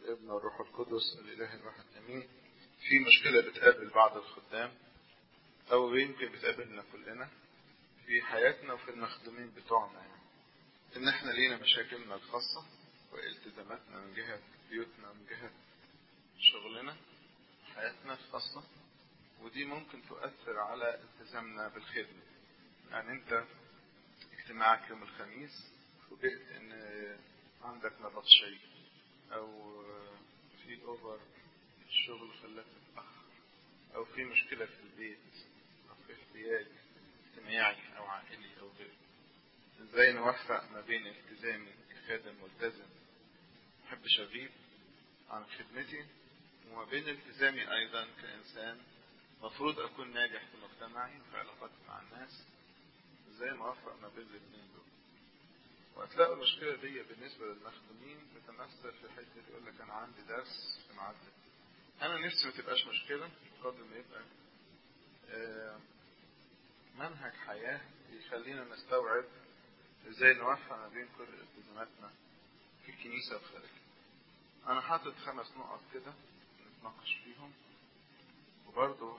والابن والروح القدس الإله الواحد أمين في مشكلة بتقابل بعض الخدام أو يمكن بتقابلنا كلنا في حياتنا وفي المخدومين بتوعنا يعني. إن إحنا لينا مشاكلنا الخاصة والتزاماتنا من جهة بيوتنا من جهة شغلنا حياتنا الخاصة ودي ممكن تؤثر على التزامنا بالخدمة يعني أنت اجتماعك يوم الخميس فوجئت إن عندك نبطشية أو في أوفر الشغل خلاك تتأخر أو في مشكلة في البيت أو في احتياج اجتماعي أو عائلي أو غيره إزاي نوفق ما بين التزامي كخادم ملتزم أحب شغيل عن خدمتي وما بين التزامي أيضا كإنسان مفروض أكون ناجح في مجتمعي وفي علاقاتي مع الناس إزاي نوفق ما بين الاثنين دول وهتلاقوا المشكلة دي بالنسبة للمخدومين بتمثل في حتة يقول لك أنا عندي درس في ميعاد أنا نفسي ما تبقاش مشكلة قبل ما يبقى منهج حياة يخلينا نستوعب ازاي نوفق ما بين كل التزاماتنا في الكنيسة وخارجها. أنا حاطط خمس نقط كده نتناقش فيهم وبرضه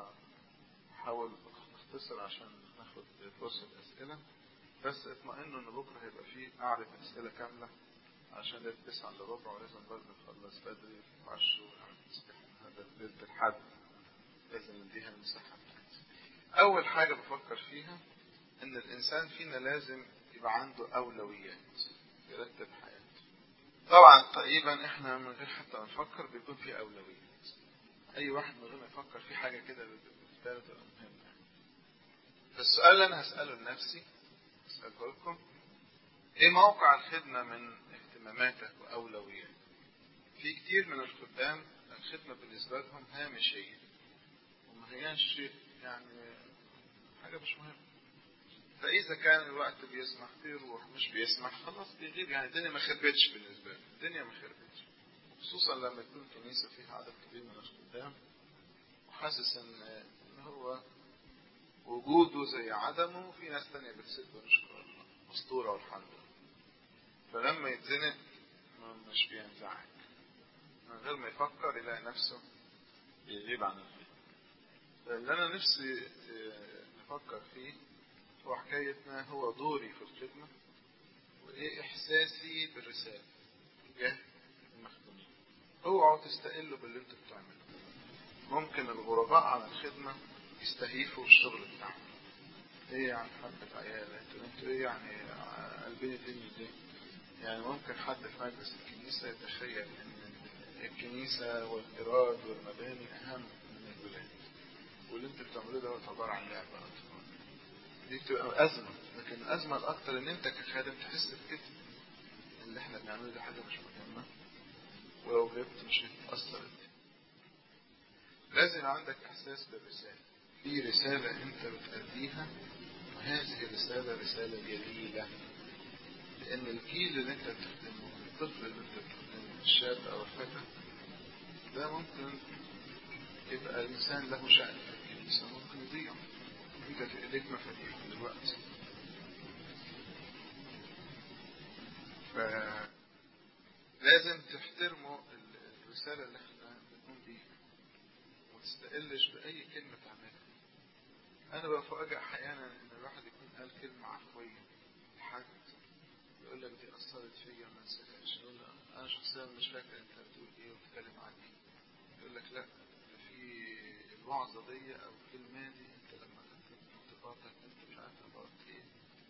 هحاول أختصر عشان ناخد فرصة أسئلة بس اطمئنوا إن بكرة هيبقى فيه قعدة أسئلة كاملة عشان ده تسعة إلا ربع ولازم برضه نخلص بدري وعشر هذا ليلة الحد لازم نديها المساحة بتاعتها. أول حاجة بفكر فيها إن الإنسان فينا لازم يبقى عنده أولويات يرتب حياته. طبعا تقريبا إحنا من غير حتى ما نفكر بيكون في أولويات. أي واحد من غير ما يفكر في حاجة كده بالنسبة له تبقى مهمة. فالسؤال اللي أنا هسأله لنفسي هسأله لكم إيه موقع الخدمة من اهتماماتك وأولوياتك؟ في كتير من الخدام الخدمة بالنسبة لهم هامشية وما هياش شيء يعني حاجة مش مهمة فإذا كان الوقت بيسمح بيروح مش بيسمح خلاص بيغيب يعني الدنيا ما خربتش بالنسبة له الدنيا ما خربتش خصوصا لما يكون كنيسة فيها عدد كبير من الخدام وحاسس إن إن هو وجوده زي عدمه في ناس تانية بتسد ونشكر الله أسطورة والحمد لله فلما يتزنق مش بينزعج من غير ما يفكر يلاقي نفسه بيغيب عن الخير اللي أنا نفسي نفكر فيه هو حكاية ما هو دوري في الخدمة وإيه إحساسي بالرسالة تجاه المخدومين اوعوا تستقلوا باللي انتوا بتعملوه ممكن الغرباء عن الخدمة يستهيفوا الشغل بتاعهم ايه يعني حبة عيال انتوا انتوا ايه يعني قلبين الدنيا دي يعني ممكن حد في مجلس الكنيسة يتخيل ان الكنيسة والإيراد والمباني أهم من الولاد واللي انت بتعملوه ده عبارة عن لعبة أطفال دي بتبقى أزمة لكن الأزمة الأكتر إن أنت كخادم تحس بكده اللي احنا بنعمله ده حاجة مش مهمة ولو غبت مش هتتأثر لازم عندك إحساس بالرسالة في رسالة أنت بتأديها وهذه الرسالة رسالة جليلة لأن الجيل اللي أنت بتخدمه الطفل اللي أنت بتخدمه الشاب أو الفتى ده ممكن يبقى الإنسان له شأن في الكنيسة ممكن يضيع أنت في إيديك مفاتيح دلوقتي فلازم تحترموا الرسالة اللي احنا بنقوم بيها وما تستقلش بأي كلمة تعملها أنا بفاجئ أحيانا إن الواحد يكون قال كلمة عفوية لحد يقول لك دي أثرت فيا ما انساهاش يقول له أنا شخصيا مش فاكر أنت بتقول إيه وبتتكلم عن إيه يقول لك لا ده في الوعظة دي أو الكلمة دي أنت لما خدت انتقادك أنت مش عارف عبارة إيه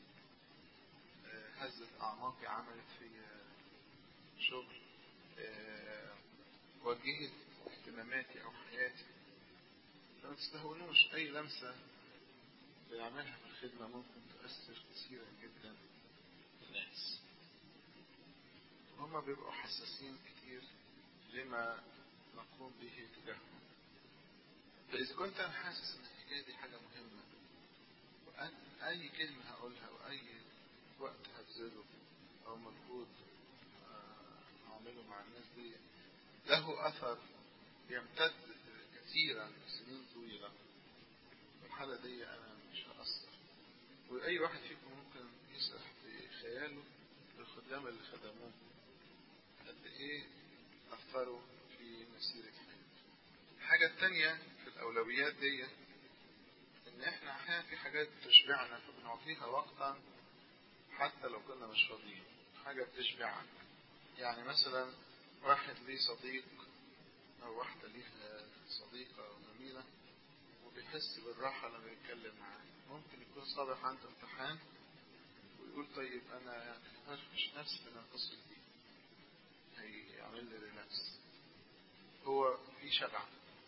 هزت أعماقي عملت فيا شغل أه وجهت اهتماماتي أو حياتي فما تستهونوش أي لمسة بنعملها في الخدمة ممكن تؤثر كثيرا جدا الناس هما بيبقوا حساسين كتير لما نقوم به تجاههم فإذا كنت أنا حاسس إن الحكاية دي حاجة مهمة وأن أي كلمة هقولها وأي وقت هبذله أو مجهود أعمله مع الناس دي له أثر يمتد كثيرا سنين طويلة في الحالة دي أنا مش هأثر وأي واحد فيكم ممكن يسرح في خياله الخدام اللي خدموه قد إيه يأثروا في مسيرة حياته الحاجة التانية في الأولويات دي إن إحنا أحيانا في حاجات تشبعنا فبنعطيها وقتا حتى لو كنا مش فاضيين حاجة بتشبعك يعني مثلا واحد ليه صديق أو واحدة ليها صديقة أو زميلة وبيحس بالراحة لما يتكلم معاه ممكن يكون صابح عنده امتحان ويقول طيب أنا يعني هرفش نفسي إن أتصل بيه هيعمل لي ريلاكس هو في شبع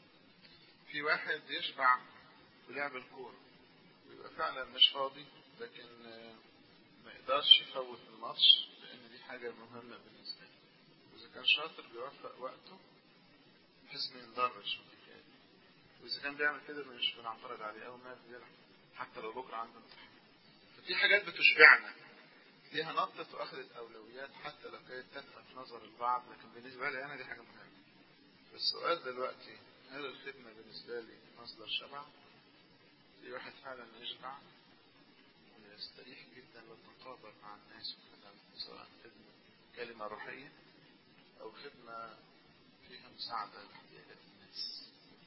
في واحد يشبع بلعب الكورة ويبقى فعلا مش فاضي لكن ما يقدرش يفوت الماتش لأن دي حاجة مهمة بالنسبة له وإذا كان شاطر بيوفق وقته بحيث ما ينضرش في الحكاية وإذا كان بيعمل كده مش بنعترض عليه أو ما بيلعب حتى لو بكرة عنده امتحان ففي حاجات بتشبعنا ليها نطت وأخذت أولويات حتى لو كانت تلفت نظر البعض لكن بالنسبة لي أنا دي حاجة مهمة السؤال دلوقتي هل الخدمة بالنسبة لي مصدر شبع؟ في واحد فعلا يشبع ويستريح جدا ويتطابق مع الناس وكلام سواء خدمة كلمة روحية أو خدمة فيها مساعدة لاحتياجات الناس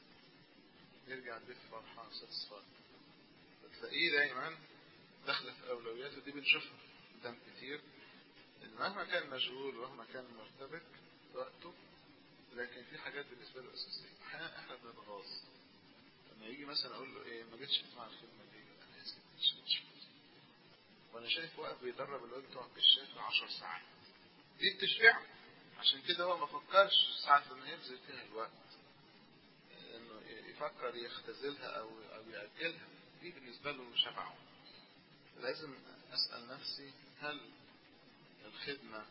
يرجع البيت فرحان ساتسفايد فتلاقيه دايما داخلة في أولوياته دي بنشوفها قدام كتير إن مهما كان مشغول ومهما كان مرتبك وقته لكن في حاجات بالنسبة له أساسية أحيانا إحنا بنتغاظ لما يجي مثلا أقول له إيه ما جيتش تسمع الخدمة دي أنا آسف مش مش وأنا شايف واقف بيدرب الواد بتوع الكشاف 10 ساعات دي بتشبعه عشان كده هو ما فكرش ساعة إنه يبذل فيها الوقت إنه يفكر يختزلها أو أو يأجلها دي بالنسبة له شبعه لازم أسأل نفسي هل الخدمة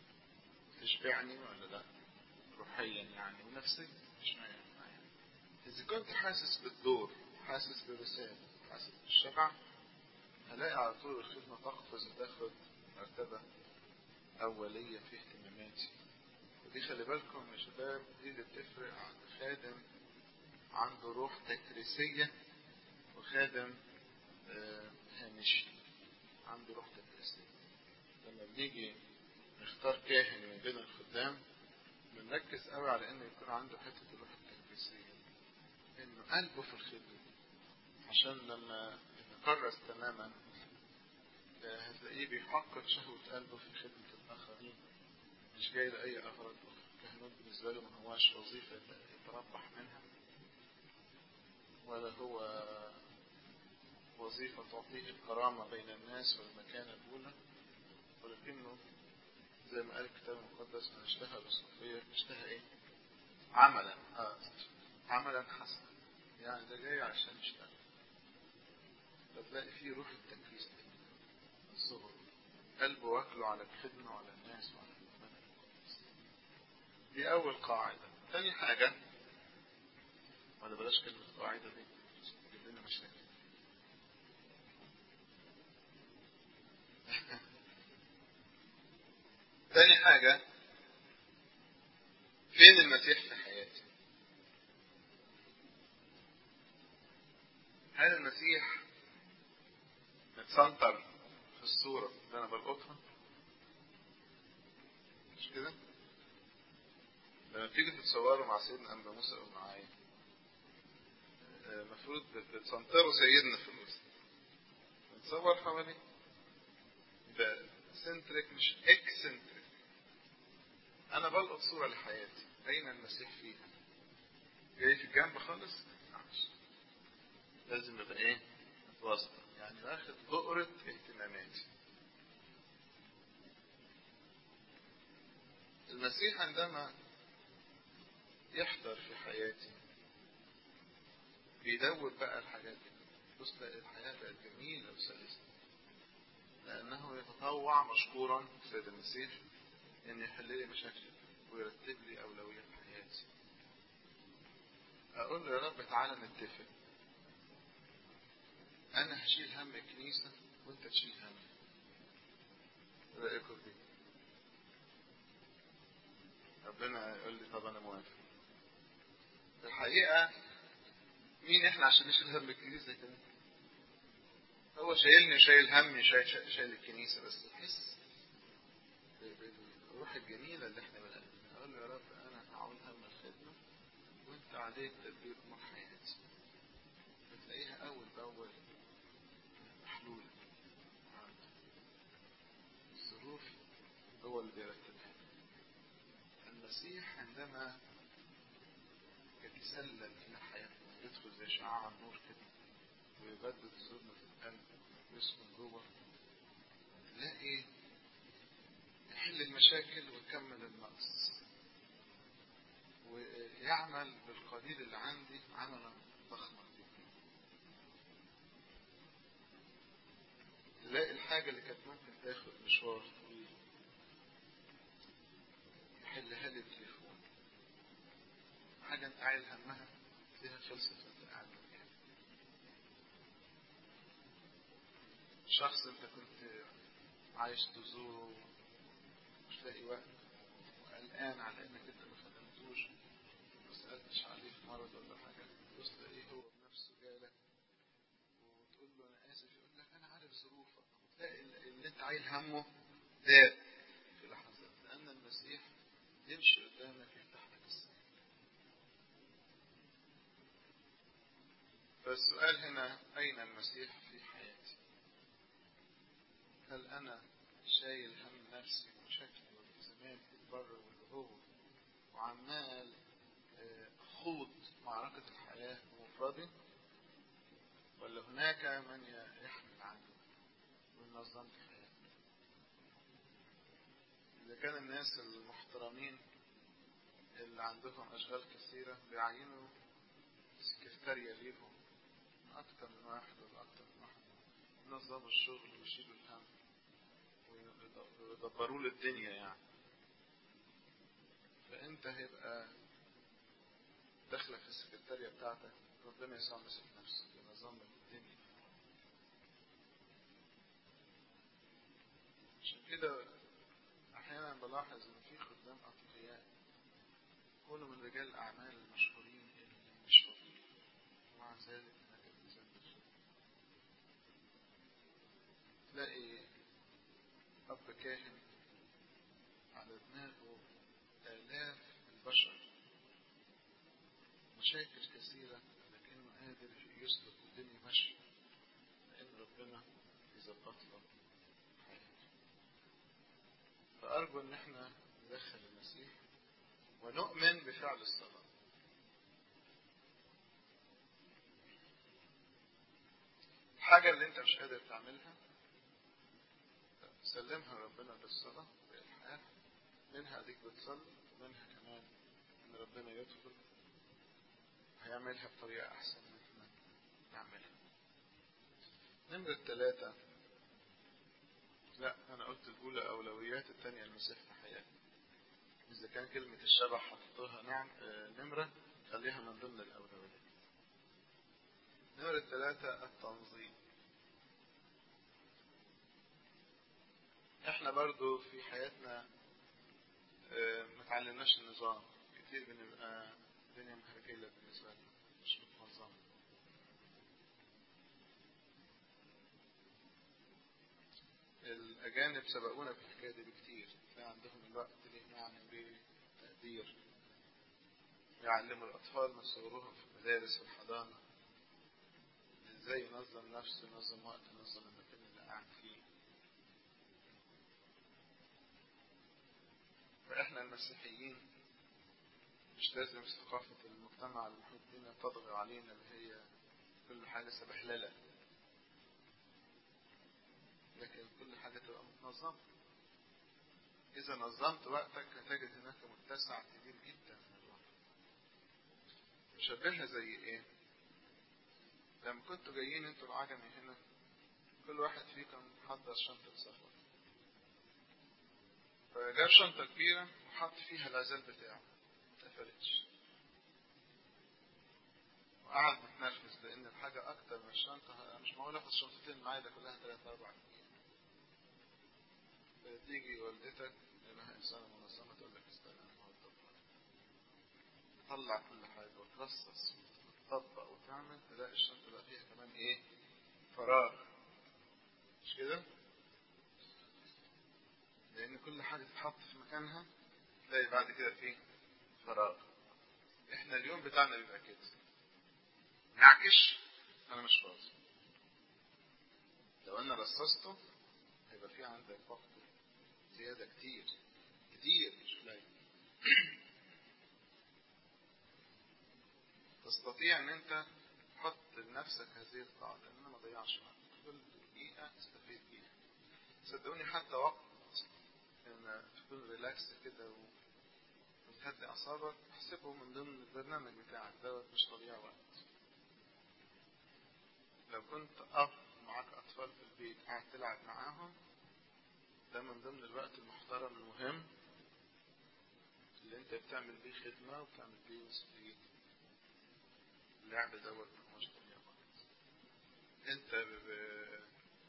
تشبعني ولا لا روحيا يعني ونفسيا اشمعنى يعني إذا كنت حاسس بالدور حاسس بالرسالة حاسس بالشبع هلاقي على طول الخدمة تقفز وتاخد مرتبة أولية في اهتماماتي ودي خلي بالكم يا شباب دي اللي بتفرق عن خادم عنده روح تكريسية وخادم آه هامشي عنده روح تكريسية لما بنيجي نختار كاهن من بين الخدام بنركز قوي على انه يكون عنده حته الروح التكريسيه انه قلبه في الخدمه عشان لما يتكرس تماما هتلاقيه بيحقق شهوة قلبه في خدمة الآخرين مش جاي لأي أغراض أخرى الكهنوت بالنسبة له ما هواش وظيفة يتربح منها ولا هو وظيفة تعطيه الكرامة بين الناس والمكانة الأولى ولكنه زي ما قال الكتاب المقدس من اشتهى بالصوفية اشتهى ايه عملا اه عملا حسنا يعني ده جاي عشان يشتغل فتلاقي فيه روح التكريس دي الصغر قلبه واكله على الخدمة وعلى الناس وعلى المكان المقدس دي أول قاعدة ثاني حاجة ولا بلاش كلمة قاعدة دي تجيب لنا مشاكل تاني حاجة فين المسيح في حياتي هل المسيح متسنطر في الصورة اللي أنا بلقطها مش كده لما تيجي تتصوروا مع سيدنا أنبا موسى أو معايا المفروض بتسنطروا سيدنا في الوسط نتصور حواليه ده سنتريك مش اكسنتريك انا بلقط صورة لحياتي اين المسيح فيها جاي في الجنب خالص معلش لازم يبقى ايه متوسط يعني واخد بؤرة اهتماماتي المسيح عندما يحضر في حياتي بيدور بقى الحاجات دي بص الحياة بقت جميلة وسلسة لأنه يتطوع مشكورا سيد المسيح أن يحل لي مشاكلي ويرتب لي أولويات حياتي أقول له يا رب تعالى نتفق أنا هشيل هم الكنيسة وأنت تشيل هم رأيكم دي ربنا يقول لي طب أنا موافق في الحقيقة مين إحنا عشان نشيل هم الكنيسة كده هو شايلني شايل همي شايل, شايل, شايل الكنيسة بس الحس بالروح الجميلة اللي احنا بنقابلها أقول له يا رب أنا عليك تدبير أمور حياتي بتلاقيها أول بأول محلولة الظروف هو اللي بيرتبها المسيح عندما يتسلل إلى حياتنا يدخل زي شعاع النور كده ويبدد ظلمة القلب ويسكن جوه تلاقي يحل المشاكل ويكمل النقص ويعمل بالقليل اللي عندي عملا ضخما تلاقي الحاجة اللي كانت ممكن تاخد مشوار طويل يحلها لي بتليفون حاجة انت عايل همها تلاقيها خلصت وانت قاعد مكانك شخص انت كنت عايش تزوره مش لاقي وقت وقلقان على انك انت ما خدمتوش ما سألتش عليه في مرض ولا حاجة بص تلاقيه هو بنفسه جالك وتقول له انا اسف يقول لك انا عارف ظروفك وتلاقي اللي انت عايل همه داب في لحظات لان المسيح يمشي قدامك يفتح لك السماء فالسؤال هنا اين المسيح في حياتي هل انا شايل هم نفسي ومشاكلي والتزاماتي البر والهو وعمال اخوض معركة الحياة بمفردي ولا هناك من يحمل عني وينظم حياتي إذا كان الناس المحترمين اللي عندهم أشغال كثيرة بيعينوا سكرتارية ليهم أكتر من واحد ولا أكتر من واحد ينظموا الشغل ويشيلوا الهم ويدبروا له الدنيا يعني فأنت هيبقى داخلة في السكرتارية بتاعتك ربنا يسوع مسك نفسه ينظم لك الدنيا عشان كده أحيانا بلاحظ إن في خدام أتقياء يكونوا من رجال الأعمال المشهورين اللي مش فاضيين ومع ذلك هناك التزام بالخدمة تلاقي أب كاهن على دماغه آلاف البشر مشاكل كثيرة لكنه قادر يسلك الدنيا ماشية لأن ربنا يظبط له حياته فأرجو إن احنا ندخل المسيح ونؤمن بفعل الصلاة الحاجة اللي انت مش قادر تعملها سلمها ربنا بالصلاة بالحياة منها اديك بتصلي منها كمان ان ربنا يدخل هيعملها بطريقة احسن من احنا نعملها نمرة ثلاثة لا انا قلت الاولى اولويات الثانية المسيح في حياتي اذا كان كلمة الشبع حطيتها نعم نمرة خليها من ضمن الاولويات نمرة ثلاثة التنظيم احنا برضو في حياتنا ما تعلمناش النظام كتير بنبقى الدنيا مهرجلة بالنسبة لنا مش متنظمة الأجانب سبقونا في الحكاية دي بكتير تلاقي عندهم الوقت ليه معنى بتقدير يعلموا الأطفال من صغرهم في المدارس والحضانة ازاي ينظم نفسه ينظم وقت ينظم المكان اللي قاعد فيه فإحنا المسيحيين مش لازم ثقافة المجتمع المحيط بنا تطغى علينا اللي هي كل حاجة سبحللة لكن كل حاجة تبقى متنظمة إذا نظمت وقتك هتجد هناك متسع كبير جدا من الوقت مشبهها زي إيه؟ لما كنتوا جايين انتوا العجمي هنا كل واحد فيكم حضر شنطة سفر فجاب شنطة كبيرة وحط فيها العزال بتاعه ما اتقفلتش وقعد متنرفز لأن الحاجة أكتر من الشنطة مش معقول آخد شنطتين معايا ده كلها ثلاثة أربع تيجي والدتك لأنها إنسانة منظمة تقول لك استنى أنا هوضب طلع كل حاجة وترصص وتطبق وتعمل تلاقي الشنطة بقى فيها كمان إيه فراغ مش كده؟ لأن كل حاجة تتحط في مكانها تلاقي بعد كده فيه فراغ احنا اليوم بتاعنا بيبقى كده نعكش انا مش فاضي لو انا رصصته هيبقى في عندك وقت زيادة كتير كتير مش قليل تستطيع ان انت تحط لنفسك هذه القاعدة ان انا ما اضيعش وقت كل دقيقة استفيد بيها صدقوني حتى وقت ان تكون ريلاكس كده و... وتهدي اعصابك احسبه من ضمن البرنامج بتاعك دوت مش تضييع وقت لو كنت اب معاك اطفال في البيت قاعد تلعب معاهم ده من ضمن الوقت المحترم المهم اللي انت بتعمل بيه خدمة وبتعمل بيه وسيلة اللعب دوت مش تضييع وقت انت ب...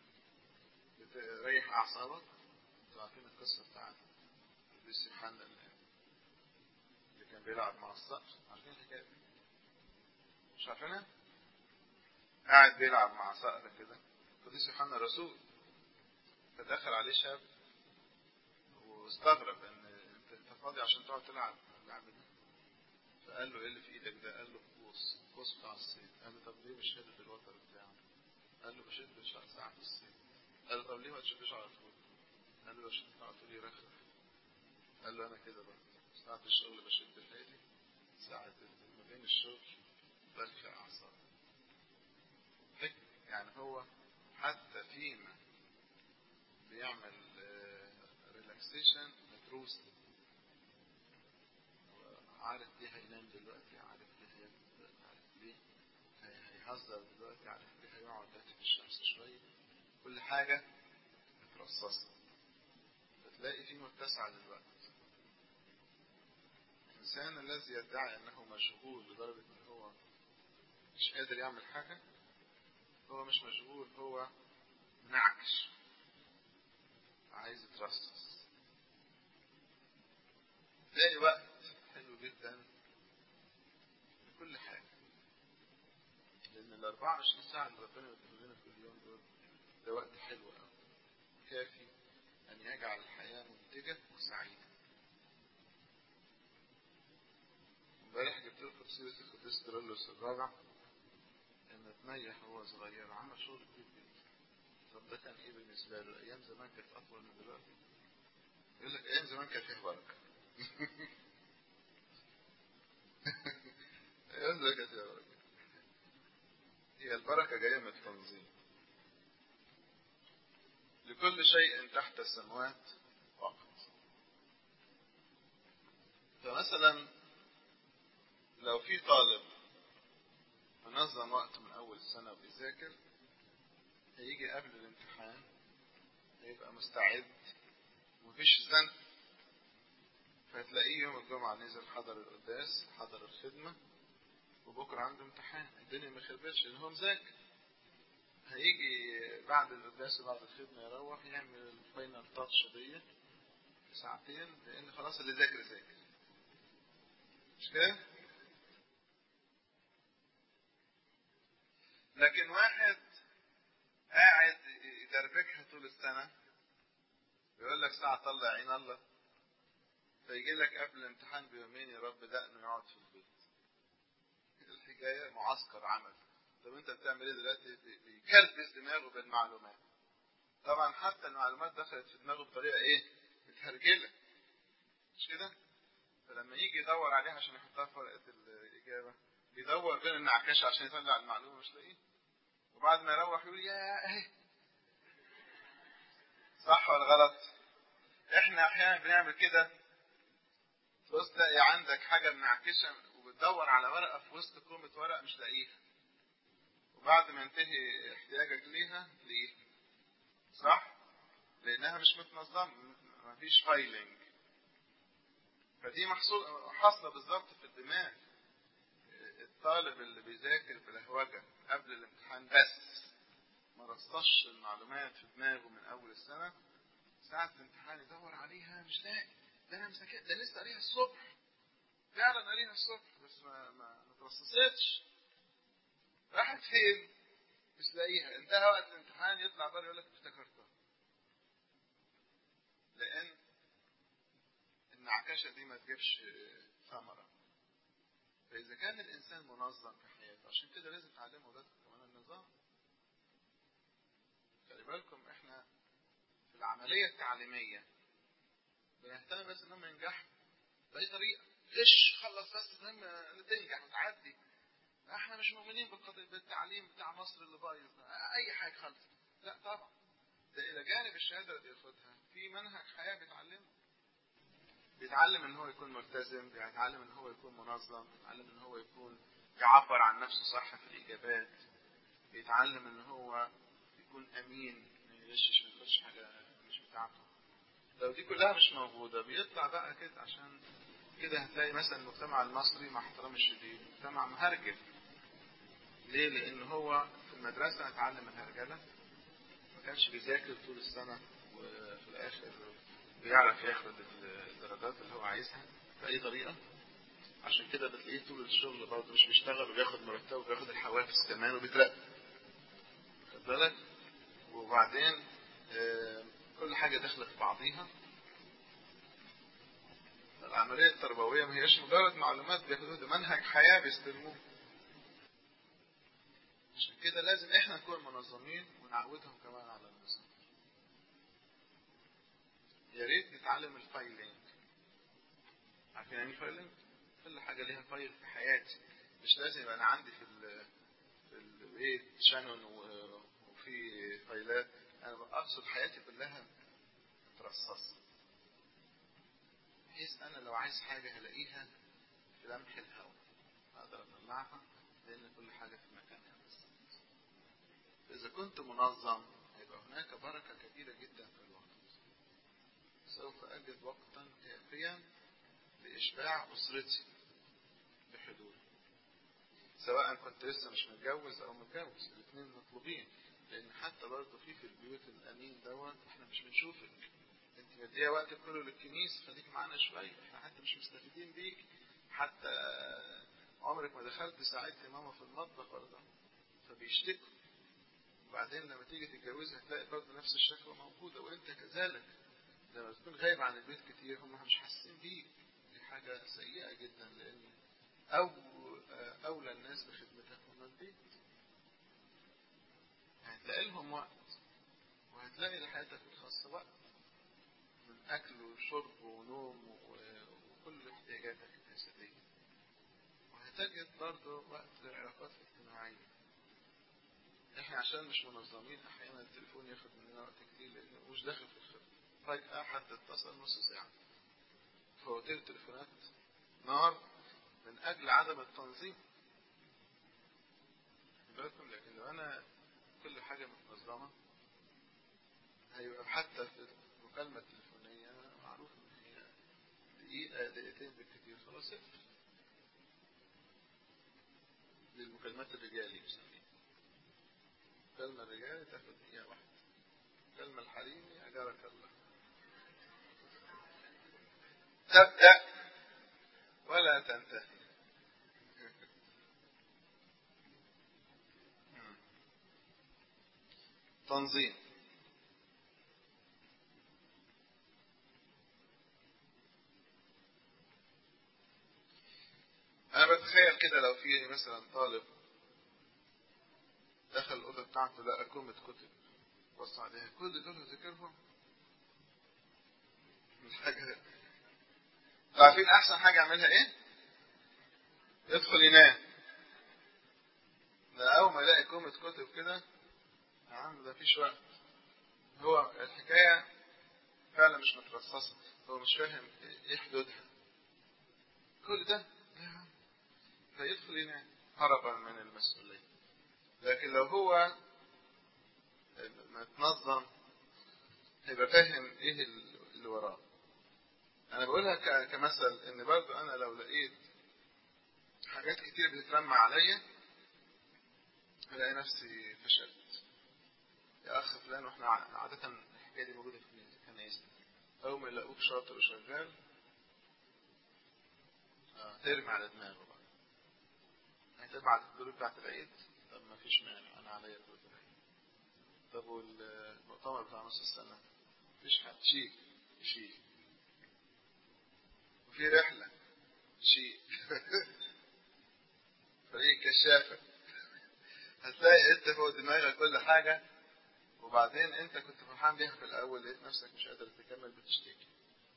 بتريح اعصابك انتوا عارفين القصة بتاعت القديس يوحنا اللي كان بيلعب مع الصقر عارفين الحكاية دي مش عارفينها قاعد بيلعب مع صقر كده القديس يوحنا رسول فدخل عليه شاب واستغرب ان انت انت فاضي عشان تقعد تلعب اللعب ده فقال له ايه اللي في ايدك ده قال له قوس قوس بتاع الصيد قال له طب ليه مش شادد الوتر بتاعه قال له بشد ساعة الصيد قال له طب ليه ما تشدش على طول قال له بشد على طول يرخف قال له انا كده بقى ساعة الشغل بشد حيلي ساعة ما بين الشغل برفع اعصابي يعني هو حتى فيما بيعمل ريلاكسيشن مدروس عارف ليه هينام دلوقتي عارف ليه هينام دلوقتي عارف ليه هيهزر دلوقتي عارف ليه هيقعد دلوقتي في الشمس شوية كل حاجة مترصصة فتلاقي فيه متسع للوقت الإنسان الذي يدعي أنه مشغول لدرجة أن هو مش قادر يعمل حاجة هو مش مشغول هو منعكش عايز يترصص تلاقي وقت حلو جدا لكل حاجة لأن ال 24 ساعة اللي ربنا بيديهم لنا كل يوم دول ده وقت حلو قوي كافي أن يجعل الحياة منتجة وسعيدة امبارح جبت لكم سيرة القديس كيرلس الرابع ان تنيح وهو صغير عمل شغل كتير جدا طب ده كان ايه بالنسبة له ايام زمان كانت اطول من دلوقتي يقول لك ايام زمان كان فيها بركة ايام زمان كانت فيها بركة هي البركة جاية من التنظيم لكل شيء تحت السماوات وقت فمثلا لو في طالب منظم وقته من أول السنة وبيذاكر هيجي قبل الامتحان هيبقى مستعد ومفيش زنق فهتلاقيه يوم الجمعة نزل حضر القداس حضر الخدمة وبكرة عنده امتحان الدنيا ما خربتش لأن هو مذاكر هيجي بعد القداس وبعد الخدمة يروح يعمل الفاينل تاتش ديت ساعتين لأن خلاص اللي ذاكر ذاكر مش كده؟ لكن واحد قاعد يدربكها طول السنة يقول لك ساعة طلع عين الله فيجي لك قبل الامتحان بيومين يا رب دقنه يقعد في البيت الحكاية معسكر عمل طب انت بتعمل ايه دلوقتي بيكربس دماغه بالمعلومات طبعا حتى المعلومات دخلت في دماغه بطريقة ايه متهرجلة مش كده فلما يجي يدور عليها عشان يحطها في ورقة الإجابة يدور بين النعكاشة عشان يطلع المعلومة مش لاقيه وبعد ما يروح يقول يا اهي صح ولا غلط احنا احيانا بنعمل كده بص تلاقي عندك حاجة منعكشة وبتدور على ورقة في وسط كومة ورق مش لاقيها وبعد ما ينتهي احتياجك ليها تلاقيها صح لانها مش متنظمة مفيش فايلنج فدي محصول حاصلة بالظبط في الدماغ الطالب اللي بيذاكر بلهوجة قبل الامتحان بس ما رصصش المعلومات في دماغه من أول السنة ساعة الامتحان يدور عليها مش لاقي ده أنا مسكت ده لسه قاريها الصبح فعلا قاريها الصبح بس ما ما ما ترصصتش راحت فين؟ مش لاقيها انتهى وقت الامتحان يطلع بره يقول لك افتكرتها لأن النعكشة دي ما تجيبش ثمرة فإذا كان الإنسان منظم في حياته عشان كده لازم تعلموا أولادكم كمان النظام خلي بالكم إحنا في العملية التعليمية بنهتم بس إنهم ينجحوا بأي طريقة غش خلص بس المهم تنجح وتعدي احنا مش مؤمنين بالتعليم بتاع مصر اللي بايظ اي حاجه خالص لا طبعا ده الى جانب الشهاده اللي بياخدها في منهج حياه بيتعلمه بيتعلم ان هو يكون ملتزم بيتعلم ان هو يكون منظم بيتعلم ان هو يكون يعبر عن نفسه صح في الاجابات بيتعلم ان هو يكون امين ما يغشش ما ياخدش حاجه مش بتاعته لو دي كلها مش موجوده بيطلع بقى كده عشان كده هتلاقي مثلا المجتمع المصري مع احترامي الشديد مجتمع مهرجل ليه؟ لأن هو في المدرسة اتعلم الهرجلة ما كانش بيذاكر طول السنة وفي الآخر بيعرف ياخد الدرجات اللي هو عايزها بأي طريقة عشان كده بتلاقيه طول الشغل برضه مش بيشتغل وبياخد مرتبه وبياخد الحوافز كمان وبيترقى خد بالك وبعدين آه كل حاجة داخلة في بعضيها العملية التربوية ما هيش مجرد معلومات بياخدوها ده منهج حياة بيستلموه عشان كده لازم احنا نكون منظمين ونعودهم كمان على النظام يا ريت نتعلم الفايلنج عارفين يعني الفايلنج كل حاجه ليها فايل في حياتي مش لازم يبقى انا عندي في ال في البيت شانون وفي فايلات انا اقصد حياتي كلها مترصصه بحيث انا لو عايز حاجه هلاقيها في لمح الهواء اقدر اطلعها لان كل حاجه في مكانها إذا كنت منظم هيبقى هناك بركة كبيرة جدا في الوقت سوف أجد وقتا كافيا لإشباع أسرتي بحدود سواء كنت لسه مش متجوز أو متجوز الاثنين مطلوبين لأن حتى برضه في في البيوت الأمين دوت إحنا مش بنشوفك أنت مدية وقت كله للكنيسة خليك معانا شوية إحنا حتى مش مستفيدين بيك حتى عمرك ما دخلت ساعدت ماما في المطبخ برضه فبيشتكوا وبعدين لما تيجي تتجوزها هتلاقي برضه نفس الشكوى موجودة وانت كذلك لما تكون غايب عن البيت كتير هم مش حاسين بيك دي حاجة سيئة جدا لأن أو أولى الناس بخدمتك هم البيت هتلاقي لهم وقت وهتلاقي لحياتك الخاصة وقت من أكل وشرب ونوم وكل احتياجاتك الجسدية وهتجد برضه وقت للعلاقات الاجتماعية احنا عشان مش منظمين احيانا التليفون ياخد مننا وقت كتير لانه مش داخل في الخدمه فجاه حد اتصل نص ساعه فواتير التليفونات نار من اجل عدم التنظيم بالكم لكن لو انا كل حاجه متنظمه هيبقى حتى في المكالمه التليفونيه معروف ان هي دقيقه دقيقتين بالكتير خلاص للمكالمات الرجالي بسميها كلمة الرجال تاخد دقيقة واحدة كلمة الحريمي أجارك الله تبدأ ولا تنتهي تنظيم أنا بتخيل كده لو في مثلا طالب دخل الأوضة بتاعته لقى كومة كتب بص عليها كل دول ذاكرهم مش حاجة عارفين أحسن حاجة أعملها إيه؟ يدخل ينام ده أول ما يلاقي كومة كتب كده يا عم ده مفيش وقت هو الحكاية فعلا مش مترصصة هو مش فاهم إيه حدودها كل ده فيدخل ينام هربا من المسؤولية لكن لو هو متنظم هيبقى فاهم ايه اللي وراه انا بقولها كمثل ان برضو انا لو لقيت حاجات كتير بتترمى عليا هلاقي نفسي فشلت يا اخ فلان واحنا عادة الحكايه دي موجوده في الكنائس اول ما يلاقوك شاطر وشغال آه ترمي على دماغه بقى هتبعت الدروس بتاعت العيد طب ما فيش مانع انا عليا دروس العيد طب والمؤتمر بتاع نص السنه مفيش حد شيء شيء وفي رحله شيء كشافة هتلاقي انت فوق دماغك كل حاجة وبعدين انت كنت فرحان بيها في الاول لقيت نفسك مش قادر تكمل بتشتكي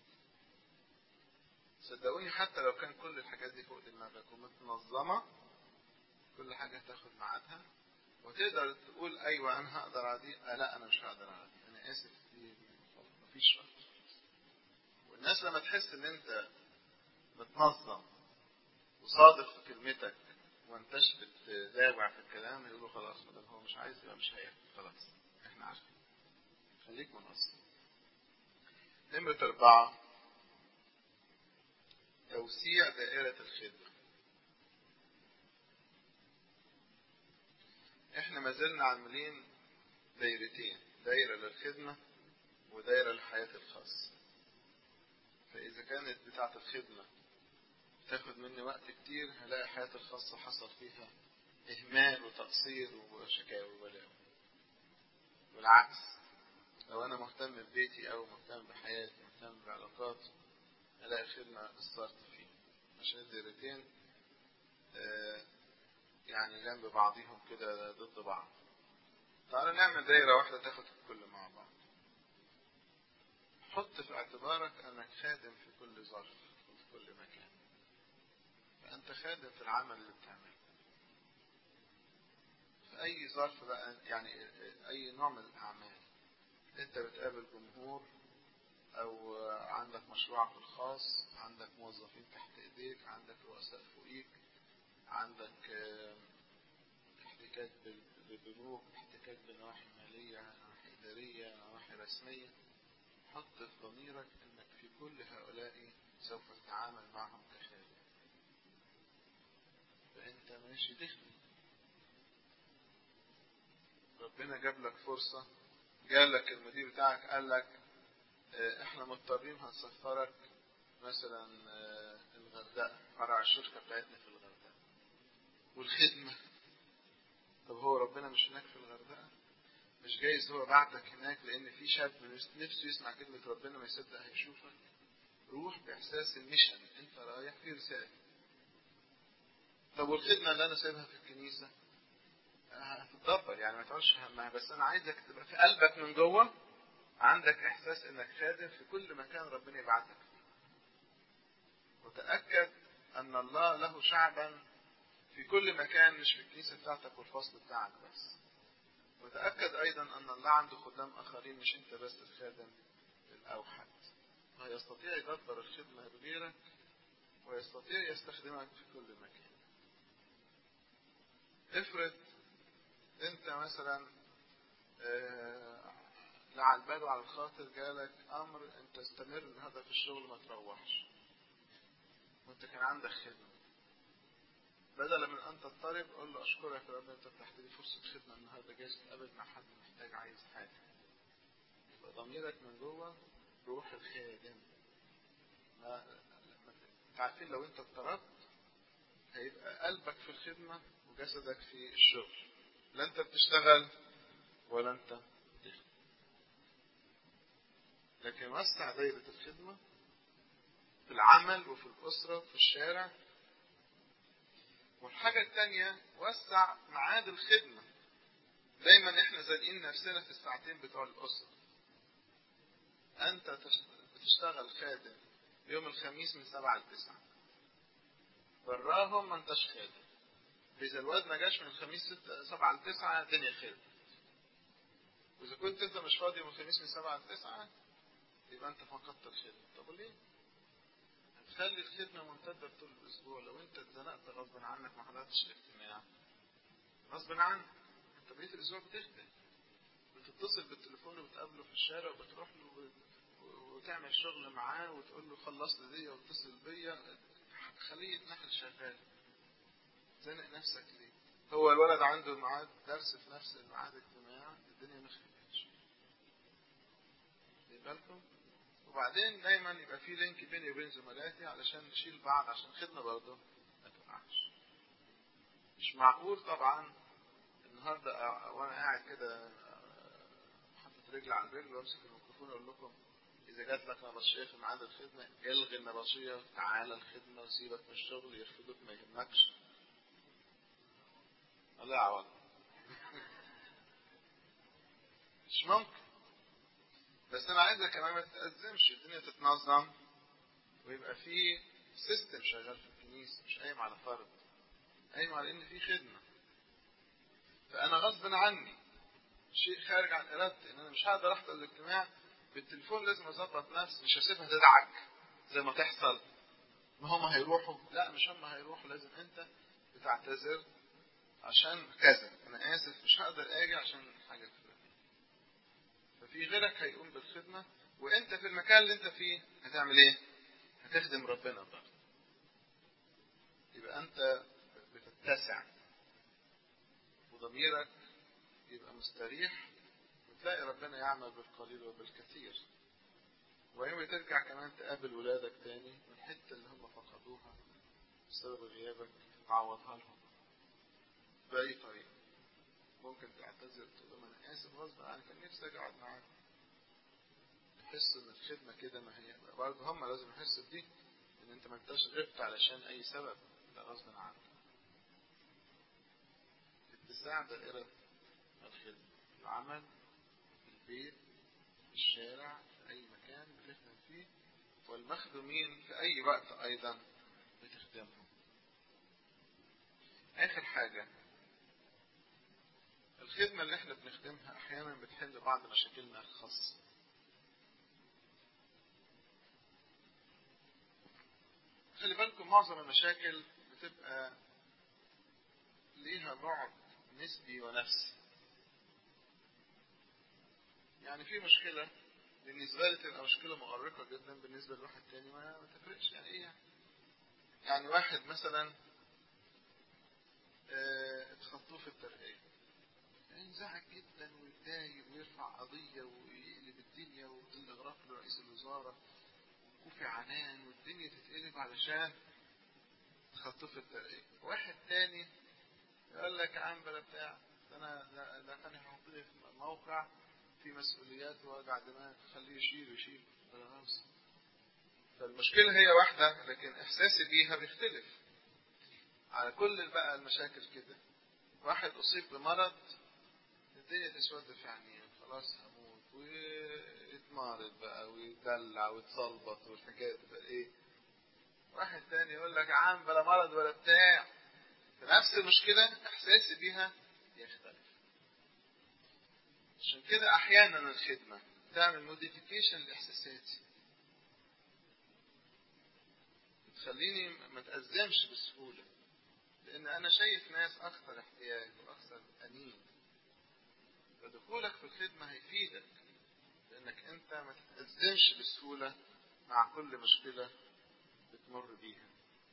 صدقوني حتى لو كان كل الحاجات دي فوق دماغك ومتنظمة كل حاجة هتاخد ميعادها وتقدر تقول ايوه انا هقدر على دي آه لا انا مش هقدر على دي انا اسف دي مفيش وقت والناس لما تحس ان انت متنظم وصادق في كلمتك وانتش بتداوع في الكلام يقولوا خلاص ما هو مش عايز يبقى مش هياخد خلاص احنا عارفين خليك منظم نمرة أربعة توسيع دائرة الخدمة احنا ما زلنا عاملين دايرتين دايرة للخدمة ودايرة للحياة الخاصة فإذا كانت بتاعة الخدمة تاخد مني وقت كتير هلاقي حياتي الخاصة حصل فيها إهمال وتقصير وشكاوي وبلاوي والعكس لو أنا مهتم ببيتي أو مهتم بحياتي مهتم بعلاقاتي ألاقي الخدمة قصرت فيه عشان الدايرتين آه يعني جنب بعضهم كده ضد بعض تعالى نعمل دايرة واحدة تاخد الكل مع بعض حط في اعتبارك أنك خادم في كل ظرف وفي كل مكان فأنت خادم في العمل اللي بتعمله في أي ظرف بقى يعني أي نوع من الأعمال أنت بتقابل جمهور أو عندك مشروعك الخاص عندك موظفين تحت إيديك عندك رؤساء فوقيك عندك احتكاك بالبنوك احتكاك بنواحي مالية نواحي إدارية نواحي رسمية حط في ضميرك أنك في كل هؤلاء سوف تتعامل معهم كخادم فأنت ماشي تخدم ربنا جاب لك فرصة جالك المدير بتاعك قال لك اه احنا مضطرين هنسفرك مثلا اه الغردقة فرع الشركة بتاعتنا في الغردقة والخدمة طب هو ربنا مش هناك في الغردقة مش جايز هو بعتك هناك لأن في شاب نفسه يسمع كلمة ربنا ما يصدق هيشوفك روح بإحساس المشن أنت رايح في رسالة طب والخدمة اللي أنا سايبها في الكنيسة هتتدبر يعني ما تقولش همها بس أنا عايزك تبقى في قلبك من جوه عندك إحساس إنك خادم في كل مكان ربنا يبعتك فيه وتأكد أن الله له شعبا في كل مكان مش في الكنيسة بتاعتك والفصل بتاعك بس وتأكد أيضا أن الله عنده خدام آخرين مش أنت بس الخادم الأوحد فيستطيع يدبر الخدمة بغيرك ويستطيع يستخدمك في كل مكان افرض أنت مثلا آه لا على البال وعلى الخاطر جالك أمر أنت استمر النهارده في الشغل ما تروحش وأنت كان عندك خدمة بدلا من ان تضطرب قول له اشكرك يا رب انت فتحت لي فرصه خدمه النهارده جاي تتقابل مع حد محتاج عايز حاجه يبقى ضميرك من جوه روح الخادم ما انت عارفين لو انت اضطربت هيبقى قلبك في الخدمه وجسدك في الشغل لا انت بتشتغل ولا انت بتخدم لكن وسع دايره الخدمه في العمل وفي الاسره وفي الشارع والحاجة التانية وسع ميعاد الخدمة دايما احنا زانقين نفسنا في الساعتين بتوع الأسرة أنت بتشتغل خادم يوم الخميس من سبعة لتسعة براهم ما انتش خادم إذا الواد ما جاش من الخميس ستة سبعة لتسعة الدنيا خير وإذا كنت أنت مش فاضي من الخميس من سبعة لتسعة يبقى أنت فقدت الخدمة طب ليه؟ خلي الخدمة ممتدة طول الأسبوع لو أنت اتزنقت غصب عنك ما حضرتش الاجتماع غصب عنك أنت بقيت الأسبوع بتخدم بتتصل بالتليفون وبتقابله في الشارع وبتروح له وتعمل شغل معاه وتقول له خلص لي دي واتصل بيا خليه يتنقل شغال زنق نفسك ليه؟ هو الولد عنده ميعاد درس في نفس الميعاد اجتماع الدنيا ما خفتش بالكم؟ وبعدين دايما يبقى في لينك بيني وبين زملاتي علشان نشيل بعض عشان خدمة برضه ما تقعش مش معقول طبعا النهارده وانا قاعد كده حاطط رجل على رجل وامسك الميكروفون اقول لكم اذا جات لك نبطشيه في ميعاد الخدمه الغي النبطشيه تعالى الخدمه وسيبك من الشغل يرفضوك ما يهمكش الله يعوض مش ممكن بس انا عايزك كمان ما تتأزمش الدنيا تتنظم ويبقى في سيستم شغال في الكنيسة مش قايم على فرض قايم على ان في خدمة فانا غصب عني شيء خارج عن ارادتي ان انا مش هقدر احضر الاجتماع بالتليفون لازم اظبط نفسي مش هسيبها تدعك زي ما تحصل ما هم هيروحوا لا مش هم هيروحوا لازم انت بتعتذر عشان كذا انا اسف مش هقدر اجي عشان حاجه فلانيه ففي غيرك هيقوم بالخدمه وانت في المكان اللي انت فيه هتعمل ايه هتخدم ربنا برضه يبقى انت بتتسع وضميرك يبقى مستريح وتلاقي ربنا يعمل بالقليل وبالكثير ويوم ترجع كمان تقابل ولادك تاني من الحته اللي هم فقدوها بسبب غيابك تعوضها لهم بأي طريقة ممكن تعتذر تقول لهم أنا آسف غصب عني كان نفسي أجي أقعد معاكم يحسوا إن الخدمة كده ما هي برضه هم لازم يحسوا بدي إن أنت ما أنتش غبت علشان أي سبب ده غصب عنك اتساع دائرة الخدمة العمل في البيت في الشارع في أي مكان بتخدم فيه والمخدومين في أي وقت أيضا بتخدمهم آخر حاجة الخدمة اللي احنا بنخدمها أحيانا بتحل بعض مشاكلنا الخاصة خلي بالكم معظم المشاكل بتبقى ليها بعد نسبي ونفسي يعني في مشكلة بالنسبة لي تبقى مشكلة مؤرقة جدا بالنسبة لواحد تاني ما تفرقش يعني ايه يعني يعني واحد مثلا اه اتخطوه في الترقية ينزعج جدا ويتضايق ويرفع قضية ويقلب الدنيا وتلغراف لرئيس الوزارة وكوفي عنان والدنيا تتقلب علشان تخطوه في الترقية واحد تاني يقول لك يا عم بلا بتاع انا لا, لا كان يحطني في موقع في مسؤوليات ووجع دماغ خليه يشيل يشيل بلا نفسه فالمشكلة هي واحدة لكن إحساسي بيها بيختلف على كل بقى المشاكل كده واحد أصيب بمرض الدنيا تسود في عينيه خلاص هموت ويتمرض بقى ويدلع ويتصلبط والحكاية تبقى إيه واحد تاني يقول لك يا عم بلا مرض ولا بتاع نفس المشكلة إحساسي بيها يختلف عشان كده أحيانا الخدمة تعمل موديفيكيشن لإحساساتي تخليني ما تأزمش بسهولة لأن أنا شايف ناس أكثر احتياج وأكثر أنين فدخولك في الخدمة هيفيدك لأنك أنت ما تتأزمش بسهولة مع كل مشكلة بتمر بيها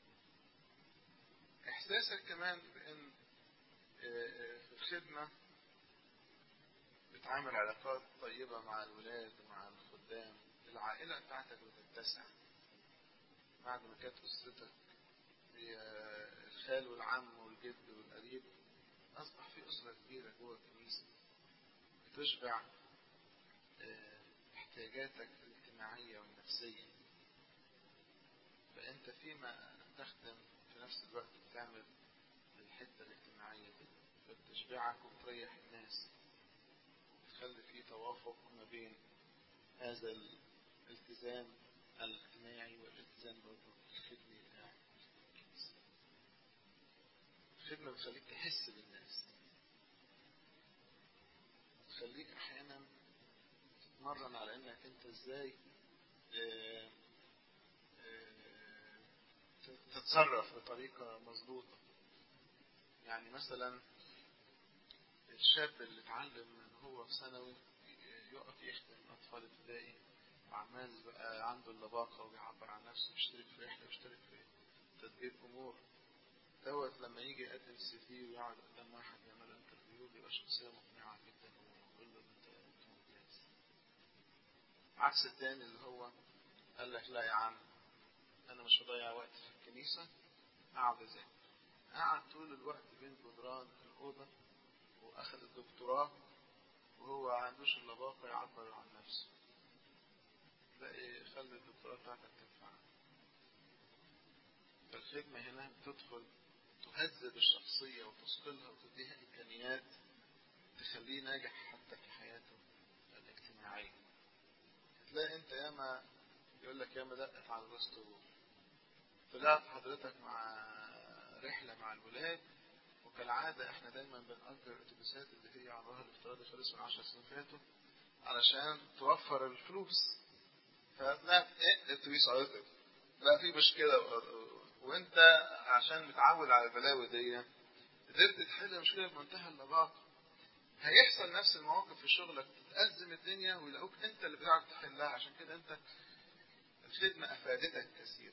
إحساسك كمان بأن في الخدمة بتعامل علاقات طيبة مع الولاد ومع الخدام العائلة بتاعتك بتتسع بعد ما كانت أسرتك هي الخال والعم والجد والقريب أصبح في أسرة كبيرة جوه الكنيسة بتشبع احتياجاتك الاجتماعية والنفسية فأنت فيما تخدم في نفس الوقت بتعمل الحتة الاجتماعية دي فبتشبعك وبتريح الناس تخلي في توافق ما بين هذا الالتزام الاجتماعي والالتزام برضه الخدمي بتاعك الخدمة بتخليك تحس بالناس بتخليك أحيانا تتمرن على إنك أنت إزاي اه اه تتصرف بطريقة مظبوطة يعني مثلا الشاب اللي اتعلم من هو في ثانوي يقف يخدم أطفال ابتدائي وعمال بقى عنده اللباقة وبيعبر عن نفسه بيشترك في رحلة بيشترك في تدبير أمور دوت لما يجي يقدم السي في ويقعد قدام واحد يعمل انترفيو بيبقى شخصية مقنعة جدا ويقول له انت انت ممتاز عكس التاني اللي هو قال لك لا يا عم انا مش هضيع وقت في الكنيسة اقعد اذاكر قعد طول الوقت بين جدران الأوضة وأخذ الدكتوراه وهو عندوش اللباقة يعبر عن نفسه تلاقي خلي الدكتوراه بتاعتك تنفع فالخدمة هنا بتدخل تهذب الشخصية وتثقلها وتديها إمكانيات تخليه ناجح حتى في حياته الاجتماعية تلاقي أنت ياما يقول لك ياما دقت على الراس طول طلعت حضرتك مع رحلة مع الولاد وكالعادة احنا دايما بنأجر الاتوبيسات اللي هي عمرها الافتراضي خلص من 10 سنين فاتوا علشان توفر الفلوس فطلعت ايه الاتوبيس عطل بقى في مشكلة وانت عشان متعود على البلاوي دي قدرت تحل المشكلة بمنتهى اللباقة هيحصل نفس المواقف في شغلك تتأزم الدنيا ويلاقوك انت اللي بتعرف تحلها عشان كده انت الخدمة افادتك كثيرا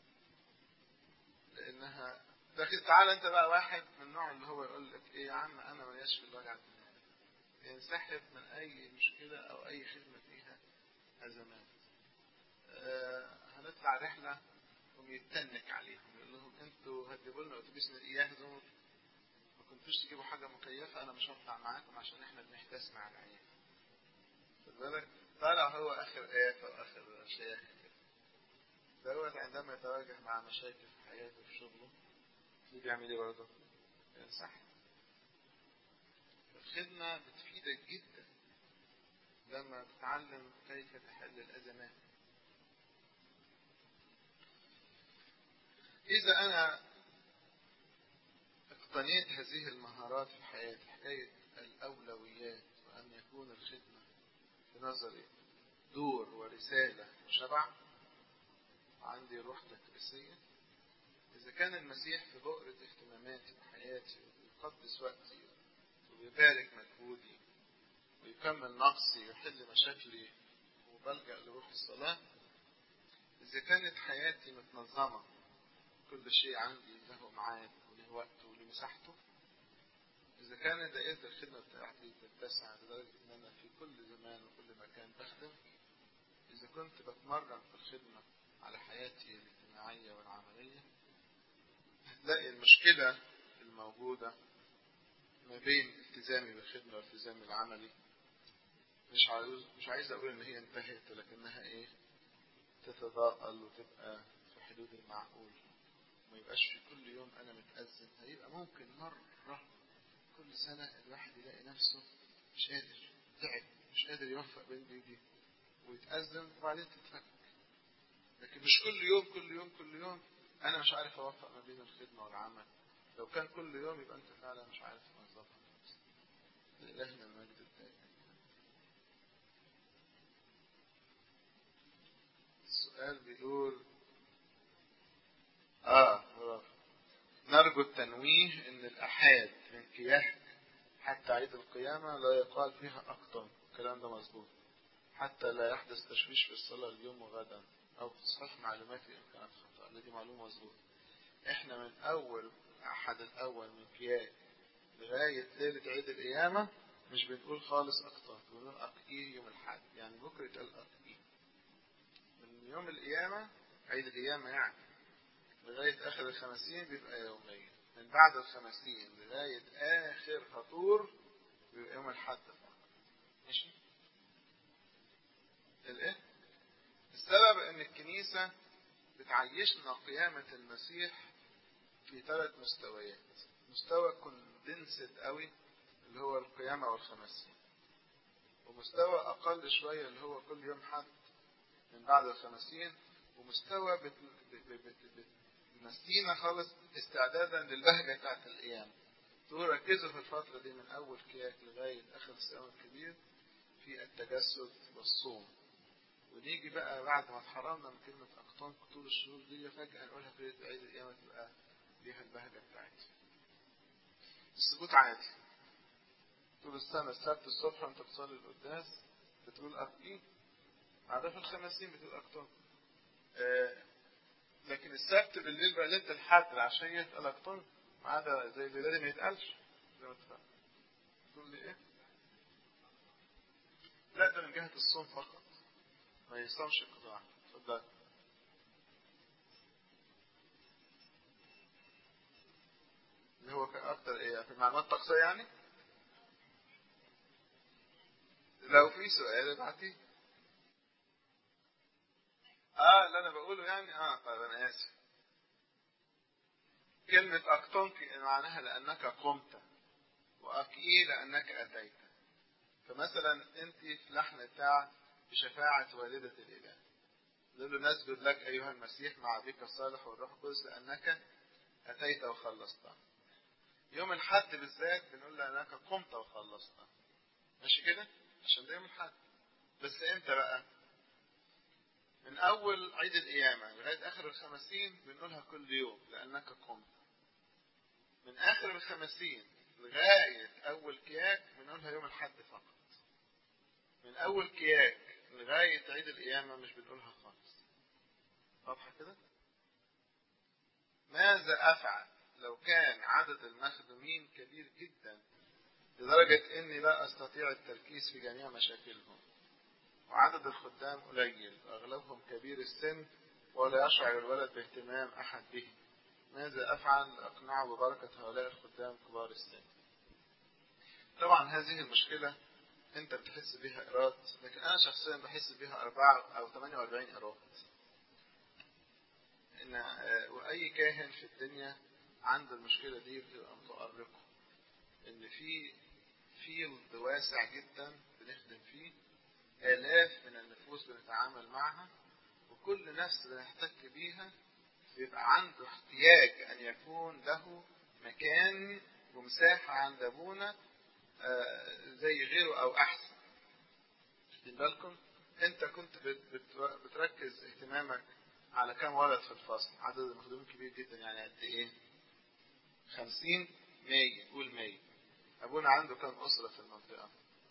لانها لكن تعالى انت بقى واحد من النوع اللي هو يقول لك ايه يا عم انا ملياش في الوجع الدماغ ينسحب من اي مشكلة او اي خدمة فيها ازمات آه هنطلع رحلة ويتنك عليهم يقول لهم انتوا هتجيبوا لنا اتوبيس من الاياه دول ما كنتوش تجيبوا حاجة مكيفة انا مش هطلع معاكم عشان احنا بنحتاس مع العيال خد بالك طالع هو اخر ايه واخر شيخ دوت عندما يتواجه مع مشاكل في حياته في شغله اللي بيعمل ايه برضه؟ ينسحب الخدمة بتفيدك جدا لما تتعلم كيف تحل الأزمات إذا أنا اقتنيت هذه المهارات في حياتي حكاية الأولويات وأن يكون الخدمة في نظري دور ورسالة وشبع وعندي روح تكريسية إذا كان المسيح في بؤرة اهتماماتي وحياتي ويقدس وقتي ويبارك مجهودي ويكمل نقصي ويحل مشاكلي وبلجأ لروح الصلاة إذا كانت حياتي متنظمة كل شيء عندي له ميعاد وله وقته وله مساحته إذا كانت دائرة الخدمة بتاعتي تتسع لدرجة إن أنا في كل زمان وكل مكان بخدم إذا كنت بتمرن في الخدمة على حياتي الاجتماعية والعملية هتلاقي المشكلة الموجودة ما بين التزامي بالخدمة والتزامي العملي مش عايز مش عايز أقول إن هي انتهت لكنها إيه تتضاءل وتبقى في حدود المعقول ما يبقاش في كل يوم أنا متأذن هيبقى ممكن مرة كل سنة الواحد يلاقي نفسه مش قادر تعب مش قادر يوفق بين دي ودي ويتأذن وبعدين تتفك لكن مش كل يوم كل يوم كل يوم أنا مش عارف أوفق ما بين الخدمة والعمل لو كان كل يوم يبقى أنت فعلا مش عارف تنظمها لإلهنا المجد الدائم السؤال بيقول آه برافو نرجو التنويه إن الأحاد من كياه حتى عيد القيامة لا يقال فيها أقطن الكلام ده مظبوط حتى لا يحدث تشويش في الصلاة اليوم وغدا أو تصحيح معلوماتي إن كانت خطأ التي معلومة مظبوط إحنا من أول أحد الأول من كياه لغاية ليلة عيد القيامة مش بنقول خالص أقطن بنقول أقئيه يوم الحد يعني بكرة يتقال أقئيه من يوم القيامة عيد القيامة يعني لغاية آخر الخمسين بيبقى يوميا من بعد الخمسين لغاية آخر فطور بيبقى يوم الحد فقط ماشي الإيه؟ السبب إن الكنيسة بتعيشنا قيامة المسيح في ثلاث مستويات مستوى كوندنسد قوي اللي هو القيامة والخمسين ومستوى أقل شوية اللي هو كل يوم حد من بعد الخمسين ومستوى بت... بت... بت... بت... نسينا خالص استعدادا للبهجة بتاعت القيامة تقول ركزوا في الفترة دي من أول كياك لغاية آخر الصيام الكبير في التجسد والصوم ونيجي بقى بعد ما اتحرمنا من كلمة أقطان طول الشهور دي فجأة نقولها في عيد القيامة تبقى ليها البهجة بتاعتها السكوت عادي طول السنة السبت الصبح وانت بتصلي القداس بتقول أقطين عادة في الخمسين بتقول أقطان آه لكن السبت بالليل بقى ليله الحد عشان يتقال اقطن ما عدا زي الليله دي ما يتقالش زي ما اتفقنا تقول لي ايه؟ لا ده من جهه الصوم فقط ما يصومش القطاع اتفضل اللي هو اكتر ايه في المعلومات الطقسيه يعني؟ لو في سؤال ابعتيه اه اللي انا بقوله يعني اه طيب انا اسف كلمة أكتنك معناها لأنك قمت وأكئي لأنك أتيت فمثلا أنت في لحن بتاع بشفاعة والدة الإله نقول له نسجد لك أيها المسيح مع أبيك الصالح والروح القدس لأنك أتيت وخلصتنا يوم الحد بالذات بنقول لأنك قمت وخلصتنا ماشي كده عشان ده يوم الحد بس امتى بقى من أول عيد القيامة لغاية آخر الخمسين بنقولها كل يوم لأنك قمت من آخر الخمسين لغاية أول كياك بنقولها يوم الحد فقط من أول كياك لغاية عيد القيامة مش بنقولها خالص واضحة كده؟ ماذا أفعل لو كان عدد المخدومين كبير جدا لدرجة إني لا أستطيع التركيز في جميع مشاكلهم وعدد الخدام قليل وأغلبهم كبير السن ولا يشعر الولد باهتمام أحد به ماذا أفعل لأقنعه ببركة هؤلاء الخدام كبار السن طبعا هذه المشكلة أنت بتحس بها إيراد لكن أنا شخصيا بحس بها أربعة أو 48 إيراد إن وأي كاهن في الدنيا عنده المشكلة دي بتبقى متؤرقة إن في فيلد واسع جدا بنخدم فيه آلاف من النفوس بنتعامل معها وكل نفس بنحتك بيها بيبقى عنده احتياج أن يكون له مكان ومساحة عند أبونا زي غيره أو أحسن واخدين بالكم أنت كنت بتركز اهتمامك على كم ولد في الفصل عدد المخدومين كبير جدا يعني قد إيه خمسين مية قول مية أبونا عنده كم أسرة في المنطقة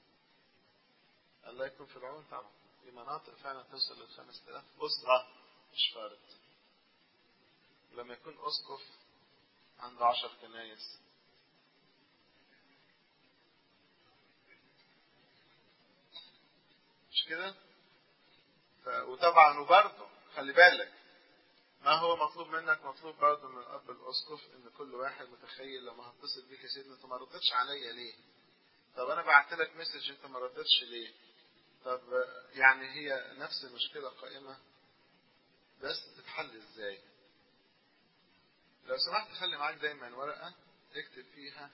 الله يكون في العون طبعا في مناطق فعلا توصل للخمس آلاف أسرة مش فرد لما يكون أسقف عنده عشر كنايس مش كده ف... وطبعا وبرضه خلي بالك ما هو مطلوب منك مطلوب برضه من الاب الاسقف ان كل واحد متخيل لما هتصل بيك يا سيدنا انت ما ردتش عليا ليه طب انا بعت لك مسج انت ما ردتش ليه طب يعني هي نفس المشكله قائمه بس تتحل ازاي لو سمحت خلي معاك دايما ورقه اكتب فيها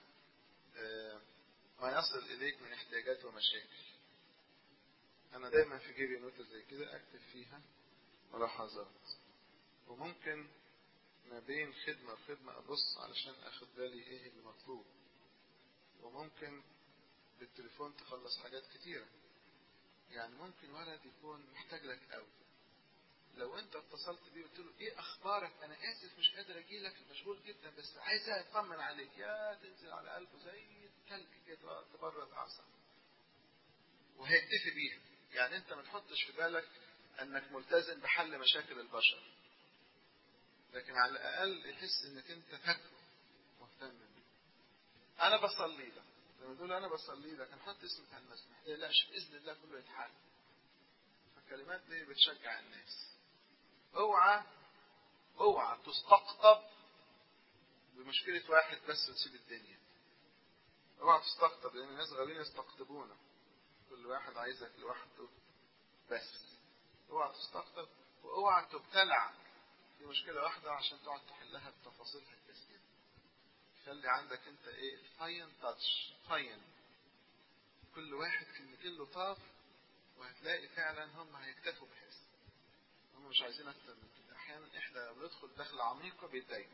ما يصل اليك من احتياجات ومشاكل انا دايما في جيبي نوتة زي كده اكتب فيها ملاحظات وممكن ما بين خدمة وخدمة أبص علشان أخد بالي إيه اللي مطلوب وممكن بالتليفون تخلص حاجات كتيرة يعني ممكن ولد يكون محتاج لك قوي لو انت اتصلت بيه وقلت له ايه اخبارك انا اسف مش قادر اجي لك مشغول جدا بس عايز اطمن عليك يا تنزل على قلبه زي التلج كده تبرد اعصابه وهيكتفي بيها يعني انت ما تحطش في بالك انك ملتزم بحل مشاكل البشر لكن على الاقل يحس انك انت فاكره مهتم بيه انا بصلي لك لما تقول انا بصلي لك هنحط اسمك على المسبح ما تقلقش باذن الله كله يتحل فالكلمات دي بتشجع الناس اوعى اوعى تستقطب بمشكلة واحد بس وتسيب الدنيا اوعى تستقطب لان الناس غاويين يستقطبونك كل واحد عايزك لوحده بس اوعى تستقطب واوعى تبتلع في مشكلة واحدة عشان تقعد تحلها بتفاصيلها الكثيرة خلي عندك انت ايه فاين تاتش فاين كل واحد كلمتين لطاف وهتلاقي فعلا هم هيكتفوا بحس هم مش عايزين اكتر من كده احيانا احنا لما بندخل دخلة عميقة بيتضايقوا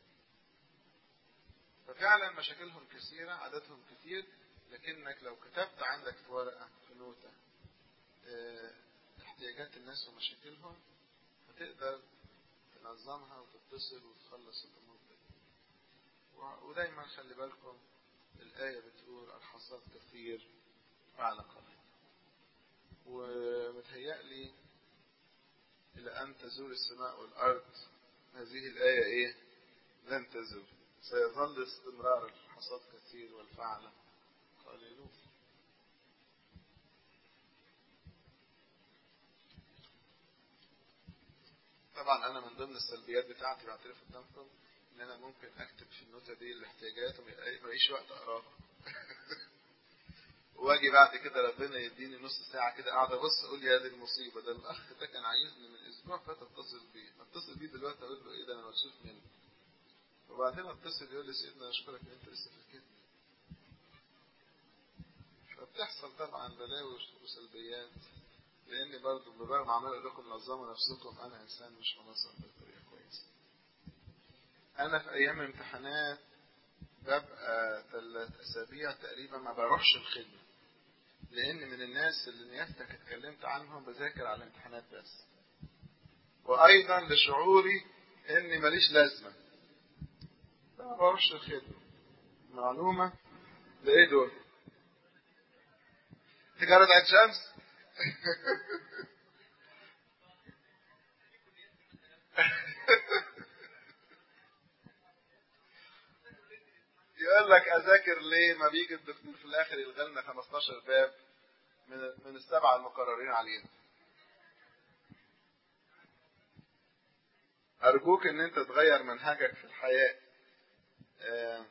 ففعلا مشاكلهم كثيرة عددهم كتير لكنك لو كتبت عندك في ورقة في نوتة اه احتياجات الناس ومشاكلهم هتقدر تنظمها وتتصل وتخلص الأمور دي ودايما خلي بالكم الآية بتقول الحصاد كثير فعلا قليل ومتهيألي إلى أن تزول السماء والأرض هذه الآية إيه؟ لن تزول سيظل استمرار الحصاد كثير والفعل قليلون طبعا انا من ضمن السلبيات بتاعتي بعترف قدامكم ان انا ممكن اكتب في النوتة دي الاحتياجات وما يلاقيش وقت اقراها واجي بعد كده ربنا يديني نص ساعة كده قاعد ابص اقول يا دي المصيبة ده الاخ ده كان عايزني من اسبوع فات اتصل بيه اتصل بيه دلوقتي اقول له ايه ده انا مكسوف منه وبعدين اتصل يقول لي سيدنا اشكرك ان انت لسه فاكرني فبتحصل طبعا بلاوي وسلبيات لاني برضه بالرغم عمال اقول لكم نظموا نفسكم انا انسان مش منظم بطريقه كويسه انا في ايام امتحانات ببقى ثلاث اسابيع تقريبا ما بروحش الخدمه لان من الناس اللي نيافتك اتكلمت عنهم بذاكر على الامتحانات بس وايضا لشعوري اني ماليش لازمه ما بروحش الخدمه معلومه ده ايه دول تجاره عين شمس يقول لك اذاكر ليه ما بيجي الدكتور في الاخر يلغي لنا 15 باب من من السبعه المقررين علينا ارجوك ان انت تغير منهجك في الحياه آه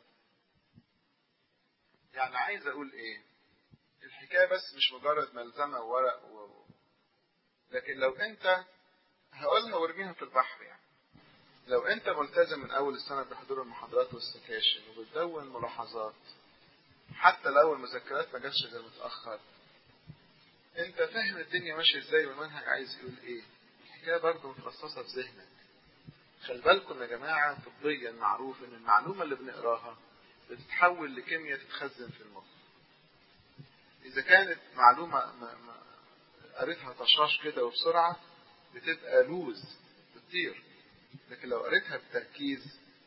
يعني عايز اقول ايه الحكايه بس مش مجرد ملزمه وورق و... لكن لو انت هقولها وارميها في البحر يعني لو انت ملتزم من اول السنه بحضور المحاضرات والسكاشن وبتدون ملاحظات حتى لو المذكرات ما جاتش غير متاخر انت فاهم الدنيا ماشيه ازاي والمنهج عايز يقول ايه الحكايه برضه مترصصه في ذهنك خلي بالكم يا جماعه طبيا معروف ان المعلومه اللي بنقراها بتتحول لكيمياء تتخزن في المخ اذا كانت معلومه ما ما قريتها طشاش كده وبسرعه بتبقى لوز بتطير لكن لو قريتها بتركيز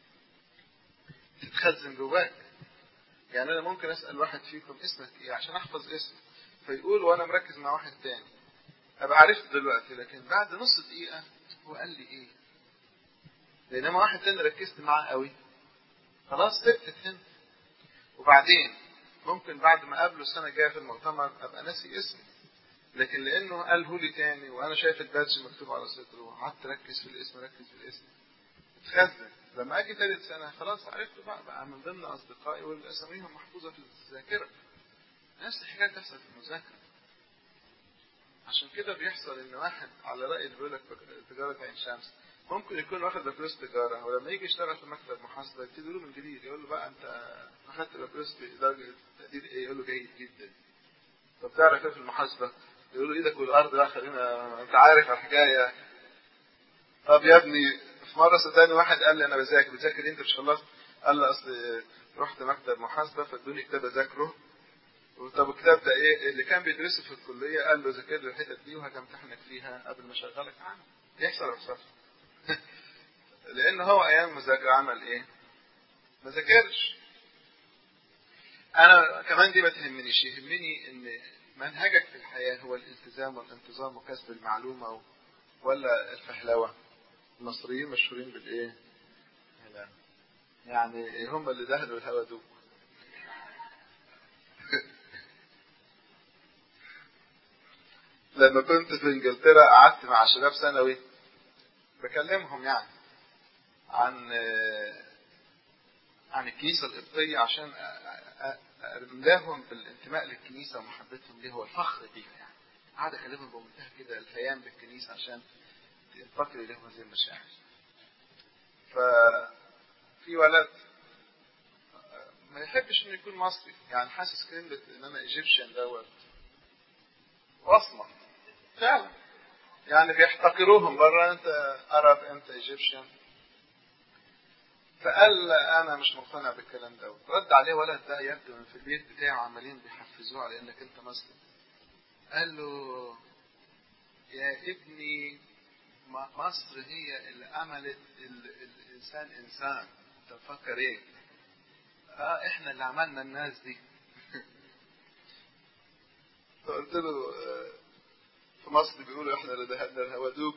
تتخزن جواك يعني انا ممكن اسال واحد فيكم اسمك ايه عشان احفظ اسمه فيقول وانا مركز مع واحد تاني ابقى عرفت دلوقتي لكن بعد نص دقيقه هو قال لي ايه بينما واحد تاني ركزت معاه قوي خلاص ثبتت هنا وبعدين ممكن بعد ما اقابله السنه الجايه في المؤتمر ابقى ناسي اسمه لكن لانه قاله لي تاني وانا شايف البادج مكتوب على صدره وقعدت اركز في الاسم ركز في الاسم اتخزن لما اجي ثالث سنه خلاص عرفته بقى بقى من ضمن اصدقائي والاساميهم محفوظه في الذاكره نفس الحكايه تحصل في المذاكره عشان كده بيحصل ان واحد على راي اللي بيقول لك تجاره عين شمس ممكن يكون واخد بكالوريوس تجاره ولما يجي يشتغل في مكتب محاسبه يبتدي له من جديد يقول له بقى انت اخدت بكالوريوس بدرجه تقدير ايه؟ يقول له جيد جدا طب تعرف ايه في المحاسبه؟ يقول له ايدك والارض بقى خلينا انت عارف الحكايه طب يا ابني في مره صدقني واحد قال لي انا بذاكر بتذاكر انت مش خلصت قال لي اصل رحت مكتب محاسبه فادوني كتاب اذاكره طب الكتاب ده ايه اللي كان بيدرسه في الكليه قال له ذاكر لي الحتت دي وهتمتحنك فيها قبل ما اشغلك عنه يحصل ولا يحصل لان هو ايام المذاكره عمل ايه ما ذاكرش انا كمان دي ما تهمنيش يهمني ان منهجك في الحياه هو الالتزام والانتظام وكسب المعلومه ولا الفهلوه المصريين مشهورين بالايه يعني هم اللي دهنوا الهوا دوب لما كنت في انجلترا قعدت مع شباب ثانوي بكلمهم يعني عن عن الكنيسة القبطية عشان أملاهم بالانتماء للكنيسة ومحبتهم ليه هو الفخر بيها يعني قاعد أكلمهم بمنتهى كده الهيام بالكنيسة عشان تنتقل إليهم هذه المشاعر ففي ولد ما يحبش انه يكون مصري يعني حاسس كلمة ان انا ايجيبشن دوت وصمة فعلا يعني بيحتقروهم بره انت ارب انت ايجيبشن فقال انا مش مقتنع بالكلام ده رد عليه ولد ده يبدو من في البيت بتاعه عمالين بيحفزوه على انك انت مسلم قال له يا ابني مصر هي اللي عملت الانسان انسان انت تفكر ايه اه احنا اللي عملنا الناس دي فقلت له في مصر بيقولوا احنا اللي دهنا الهوادوك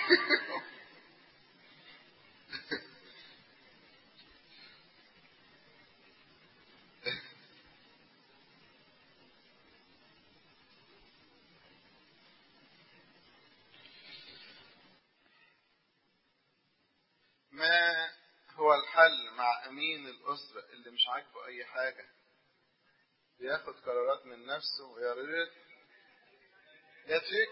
ما هو الحل مع امين الاسره اللي مش عاجبه اي حاجه بياخد قرارات من نفسه ويا ريت يا فيك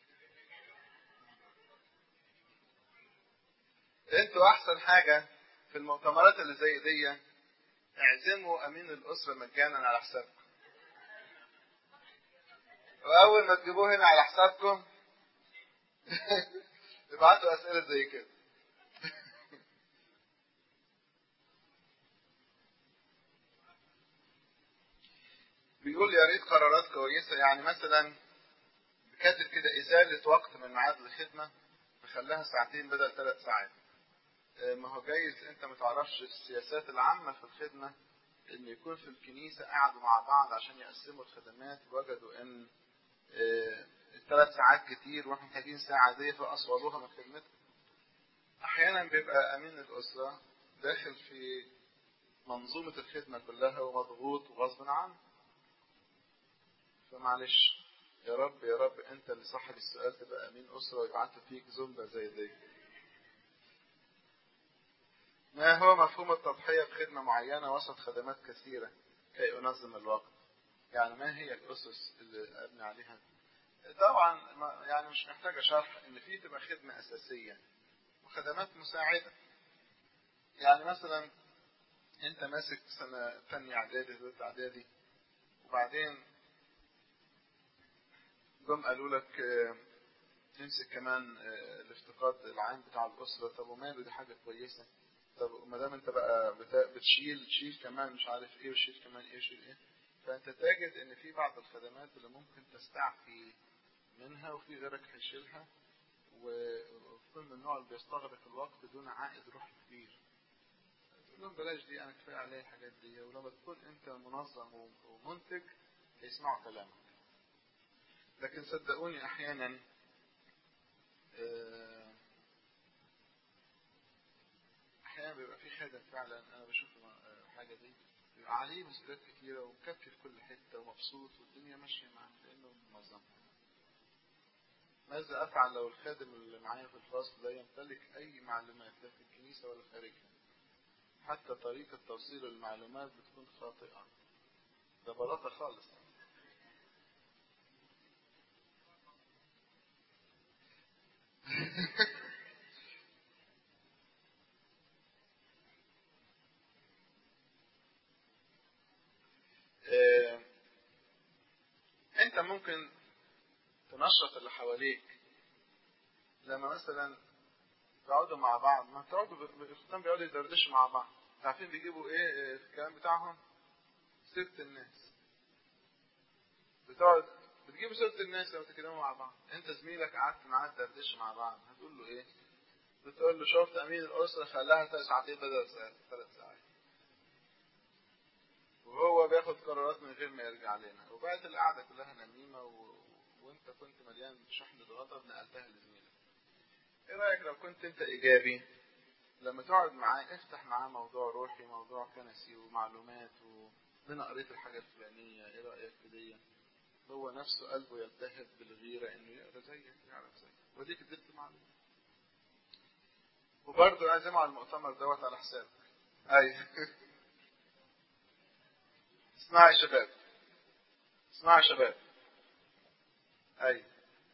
انتوا احسن حاجه في في المؤتمرات اللي زي دي اعزموا امين الاسره مجانا على حسابكم واول ما تجيبوه هنا على حسابكم ابعتوا اسئله زي كده بيقول يا ريت قرارات كويسه يعني مثلا كاتب كده ازاله وقت من ميعاد الخدمه فخلاها ساعتين بدل ثلاث ساعات ما هو جايز انت ما تعرفش السياسات العامه في الخدمه ان يكون في الكنيسه قعدوا مع بعض عشان يقسموا الخدمات وجدوا ان الثلاث ساعات كتير واحنا محتاجين ساعه دي فاصوروها من خدمتهم احيانا بيبقى امين الاسره داخل في منظومه الخدمه كلها ومضغوط وغصب عنه فمعلش يا رب يا رب انت اللي صاحب السؤال تبقى امين اسره ويبعتوا فيك زومبا زي دي ما هو مفهوم التضحية بخدمة معينة وسط خدمات كثيرة كي أنظم الوقت يعني ما هي الأسس اللي أبني عليها طبعا يعني مش محتاجة شرح إن في تبقى خدمة أساسية وخدمات مساعدة يعني مثلا أنت ماسك سنة تانية إعدادي ثالثة إعدادي وبعدين جم قالوا لك تمسك كمان الافتقاد العام بتاع الأسرة طب وماله دي حاجة كويسة طب ما دام انت بقى بتشيل تشيل كمان مش عارف ايه وشيل كمان ايه وشيل ايه فانت تجد ان في بعض الخدمات اللي ممكن تستعفي منها وفي غيرك هيشيلها وتكون من النوع اللي بيستغرق الوقت دون عائد روحي كبير تقول لهم بلاش دي انا كفايه عليا الحاجات دي ولما تكون انت منظم ومنتج هيسمعوا كلامك لكن صدقوني احيانا آه احيانا بيبقى في خادم فعلا انا بشوف الحاجه دي بيبقى عليه مسؤوليات كتيره ومكفي في كل حته ومبسوط والدنيا ماشيه معاه لانه منظم ماذا افعل لو الخادم اللي معايا في الفصل لا يمتلك اي معلومات لا في الكنيسه ولا خارجها حتى طريقه توصيل المعلومات بتكون خاطئه ده بلاطه خالص انت ممكن تنشط اللي حواليك لما مثلا تقعدوا مع بعض ما تقعدوا الختام بيقعدوا يدردشوا مع بعض عارفين بيجيبوا ايه في الكلام بتاعهم سيرة الناس بتقعد بتجيبوا سيرة الناس لما تتكلموا مع بعض انت زميلك قعدت معاه تدردش مع بعض هتقول له ايه بتقول له شفت امين الاسره خلاها ساعتين بدل ثلاث ساعات وهو بياخد قرارات من غير ما يرجع لنا وبقت القعده كلها نميمه و... وانت كنت مليان شحنة غضب نقلتها لزميلك ايه رايك لو كنت انت ايجابي لما تقعد معاه افتح معاه موضوع روحي موضوع كنسي ومعلومات وانا قريت الحاجه الفلانيه ايه رايك في دي هو نفسه قلبه يلتهب بالغيره انه يقرا زيك يعرف زيك وديك اديت معلومه وبرضه اعزمه على المؤتمر دوت على حسابك ايوه اسمعوا يا شباب اسمعوا يا شباب ايوه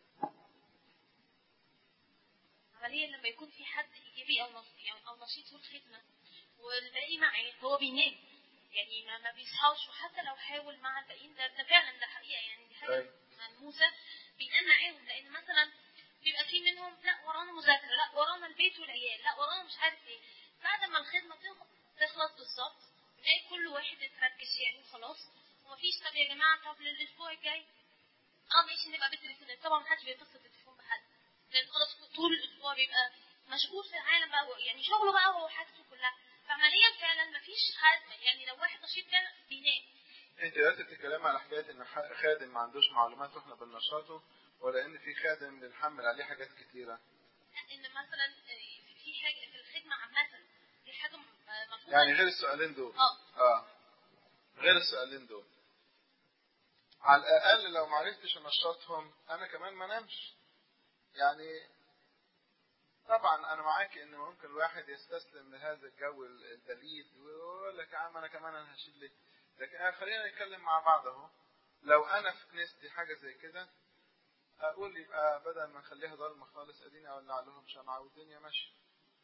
عمليا لما يكون في حد ايجابي او نشيط او نشيط في الخدمه والباقي معاه هو بينام يعني ما, ما بيصحاش وحتى لو حاول مع الباقيين ده, ده فعلا ده حقيقه يعني دي حاجه أيوة. ملموسه بينام معاهم لان مثلا بيبقى في منهم لا ورانا مذاكره لا ورانا البيت والعيال لا ورانا مش عارف ايه بعد ما الخدمه تخلص بالظبط نلاقي كل واحد اتفركش يعني خلاص ومفيش طب يا جماعه طب للاسبوع الجاي اه ماشي نبقى بالتليفون طبعا محدش بيتصل بالتليفون بحد لان خلاص طول الاسبوع بيبقى مشغول في العالم بقى يعني شغله بقى هو حاجته كلها فعمليا فعلا مفيش حد يعني لو واحد نشيط فعلا بينام انت دلوقتي بتتكلم على حكايه ان خادم ما عندوش معلومات واحنا بننشطه ولا ان في خادم بنحمل عليه حاجات كتيره لا ان مثلا في حاجه في الخدمه عامه دي حاجه مفروض يعني غير السؤالين دول اه اه غير السؤالين دول على الاقل لو ما عرفتش انشطهم انا كمان ما نامش يعني طبعا انا معاك ان ممكن الواحد يستسلم لهذا الجو البليد ويقول لك يا عم انا كمان انا هشيل لك لكن خلينا نتكلم مع بعض اهو لو انا في كنيستي حاجه زي كده اقول يبقى بدل ما نخليها ضلمه خالص اديني اولع لهم شمعه والدنيا ماشيه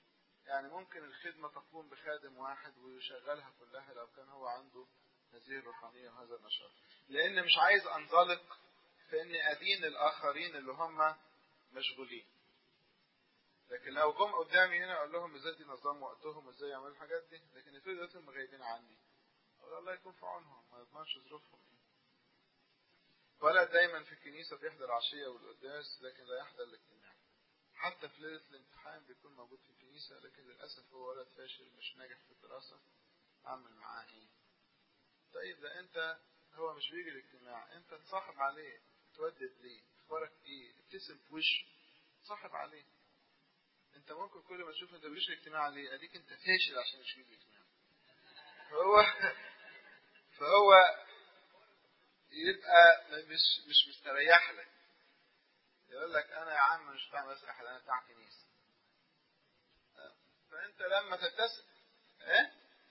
يعني ممكن الخدمة تقوم بخادم واحد ويشغلها كلها لو كان هو عنده هذه الروحانية وهذا النشاط لأن مش عايز أنطلق في إني أدين الآخرين اللي هم مشغولين لكن لو جم قدامي هنا اقول لهم ازاي دي نظام وقتهم وازاي يعملوا الحاجات دي لكن افرض دلوقتي غايبين عني اقول الله يكون في عونهم ما يضمنش ظروفهم ايه ولد دايما في الكنيسه بيحضر عشيه والقداس لكن لا يحضر الاجتماع حتى في ليله الامتحان بيكون موجود في الكنيسه لكن للاسف هو ولد فاشل مش ناجح في الدراسه اعمل معاه ايه طيب ده انت هو مش بيجي الاجتماع انت تصاحب عليه تودد ليه اخبارك ايه ابتسم في وشه تصاحب عليه انت ممكن كل ما تشوف انت بيجيش الاجتماع ليه اديك انت فاشل عشان مش بيجي الاجتماع فهو فهو يبقى مش مش مستريح لك يقول لك انا يا عم مش بتاع مسرح انا بتاع كنيسه فانت لما تتسق ايه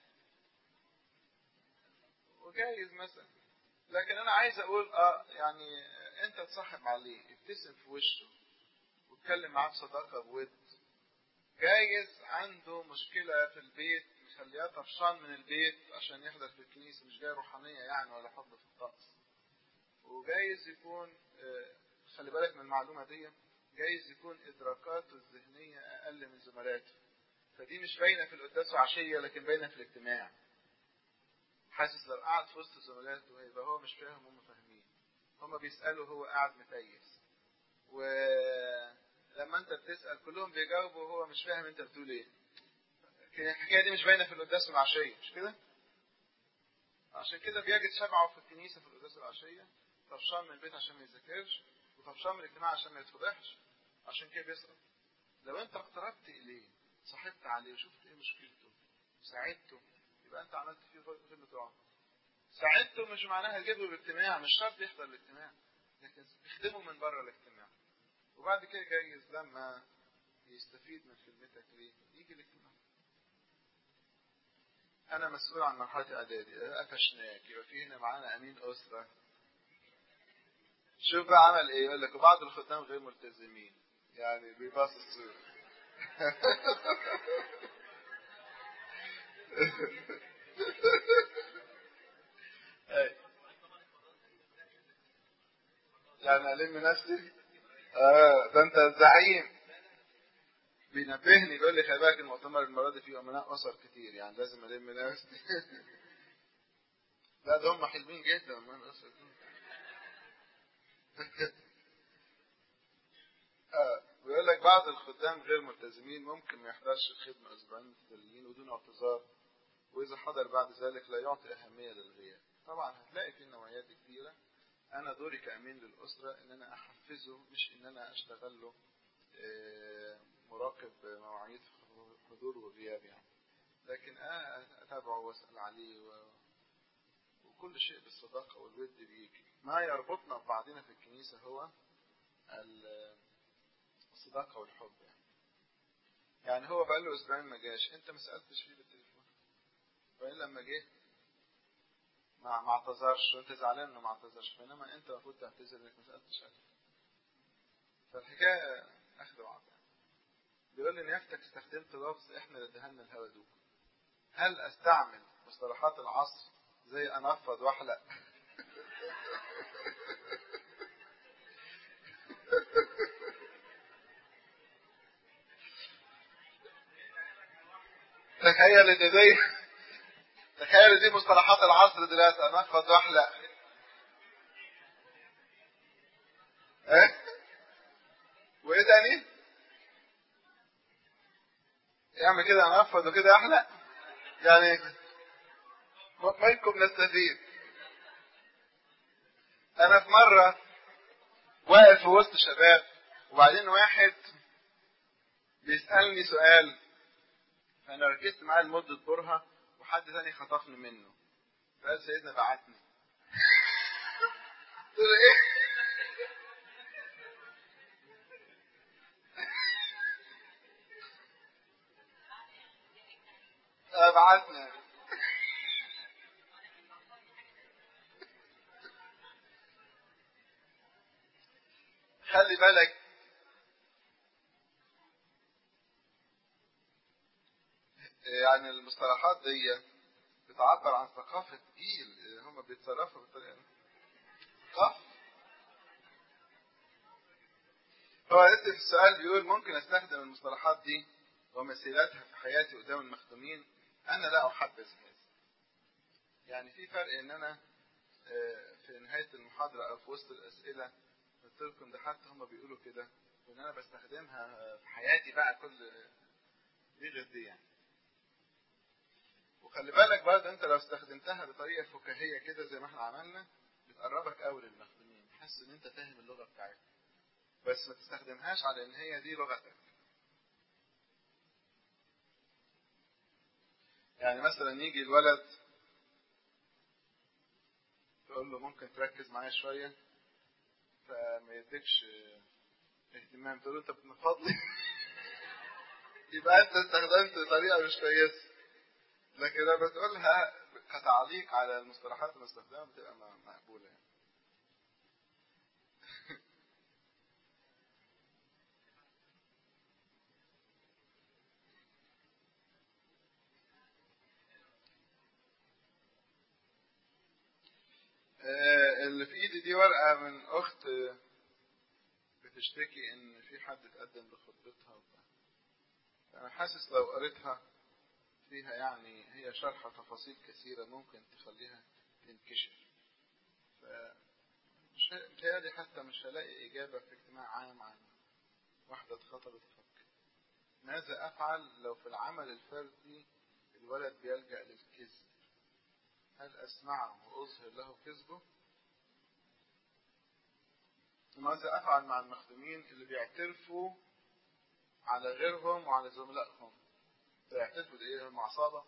وجايز مثلا لكن انا عايز اقول اه يعني انت تصاحب عليه ابتسم في وشه واتكلم معاه بصداقه بود جايز عنده مشكلة في البيت مخلياه طفشان من البيت عشان يحضر في الكنيسة مش جاي روحانية يعني ولا حب في الطقس وجايز يكون خلي بالك من المعلومة دي جايز يكون إدراكاته الذهنية أقل من زملاته فدي مش باينة في القداس وعشية لكن باينة في الاجتماع حاسس لو قعد في وسط زملاته هيبقى هو مش فاهم هم فاهمين هما بيسألوا هو قاعد متيس و لما انت بتسال كلهم بيجاوبوا وهو مش فاهم انت بتقول ايه الحكايه دي مش باينه في القداس والعشيه مش كده عشان كده بيجد شبعه في الكنيسه في القداس والعشيه طفشان من البيت عشان ما يذاكرش وطفشان من الاجتماع عشان ما يتفضحش عشان كده بيسقط لو انت اقتربت اليه صاحبت عليه وشفت ايه مشكلته ساعدته يبقى انت عملت فيه خدمه العمر ساعدته مش معناها تجيبه الاجتماع مش شرط يحضر الاجتماع لكن اخدمه من بره الاجتماع وبعد كده جايز لما يستفيد من خدمتك ليه يجي الاجتماع انا مسؤول عن مرحله اعدادي قفشناك يبقى في هنا معانا امين اسره شوف بقى عمل ايه يقول لك وبعض الخدام غير ملتزمين يعني بيباص السوق يعني الم نفسي اه ده انت الزعيم بينبهني بيقول لي خلي بالك المؤتمر المره دي فيه امناء اسر كتير يعني لازم الم نفسي لا ده هم حلوين جدا امناء اسر آه. بيقول لك بعض الخدام غير ملتزمين ممكن ما يحضرش الخدمه اسبوعين متتاليين ودون اعتذار واذا حضر بعد ذلك لا يعطي اهميه للغياب طبعا هتلاقي في نوعيات كثيره انا دوري كامين للاسره ان انا احفزه مش ان انا اشتغل له مراقب مواعيد حضور وغياب يعني لكن انا اتابعه واسال عليه و... وكل شيء بالصداقه والود بيجي ما يربطنا ببعضنا في الكنيسه هو الصداقه والحب يعني يعني هو بقى له اسبوعين ما جاش انت ما سالتش فيه بالتليفون وبعدين لما جه ما ما اعتذرش وانت زعلان انه ما اعتذرش بينما انت المفروض تعتذر انك ما سالتش عليه فالحكايه اخذ وعطاء يعني. بيقول لي نيافتك استخدمت لفظ احنا اللي دهنا الهوادوك هل استعمل مصطلحات العصر زي انفض واحلق تخيل ان دي تخيل دي مصطلحات العصر دلوقتي انفض واحلق ايه وايه تاني يعمل كده انفض وكده احلق يعني منكم نستفيد انا في مره واقف في وسط شباب وبعدين واحد بيسالني سؤال فانا ركزت معاه لمده برهه وحد تاني خطفني منه فقال سيدنا بعتني قلت له ايه بعتنا خلي بالك المصطلحات دي بتعبر عن ثقافة جيل هم بيتصرفوا بالطريقة دي ثقافة هو لسه في السؤال بيقول ممكن استخدم المصطلحات دي ومثيلاتها في حياتي قدام المخدومين انا لا احبذ هذا يعني في فرق ان انا في نهاية المحاضرة او في وسط الاسئلة قلت لكم ده حتى هم بيقولوا كده وان انا بستخدمها في حياتي بقى كل دي غير دي يعني وخلي بالك برضه انت لو استخدمتها بطريقة فكاهية كده زي ما احنا عملنا بتقربك قوي للمخدومين تحس ان انت فاهم اللغة بتاعتهم بس ما تستخدمهاش على ان هي دي لغتك يعني مثلا يجي الولد تقول له ممكن تركز معايا شوية فما يديكش اهتمام تقول له انت بتنفض لي يبقى انت استخدمت طريقة مش كويسة لكن لما تقولها كتعليق على المصطلحات المستخدمة بتبقى مقبولة يعني. اللي في ايدي دي ورقة من اخت بتشتكي ان في حد اتقدم لخطبتها وبتاع انا حاسس لو قريتها فيها يعني هي شرح تفاصيل كثيرة ممكن تخليها تنكشف ف مش متهيألي حتى مش هلاقي إجابة في اجتماع عام عن واحدة اتخطبت تفكر ماذا أفعل لو في العمل الفردي الولد بيلجأ للكذب هل أسمعه وأظهر له كذبه ماذا أفعل مع المخدومين اللي بيعترفوا على غيرهم وعلى زملائهم بيعترفوا ايه هم عصابة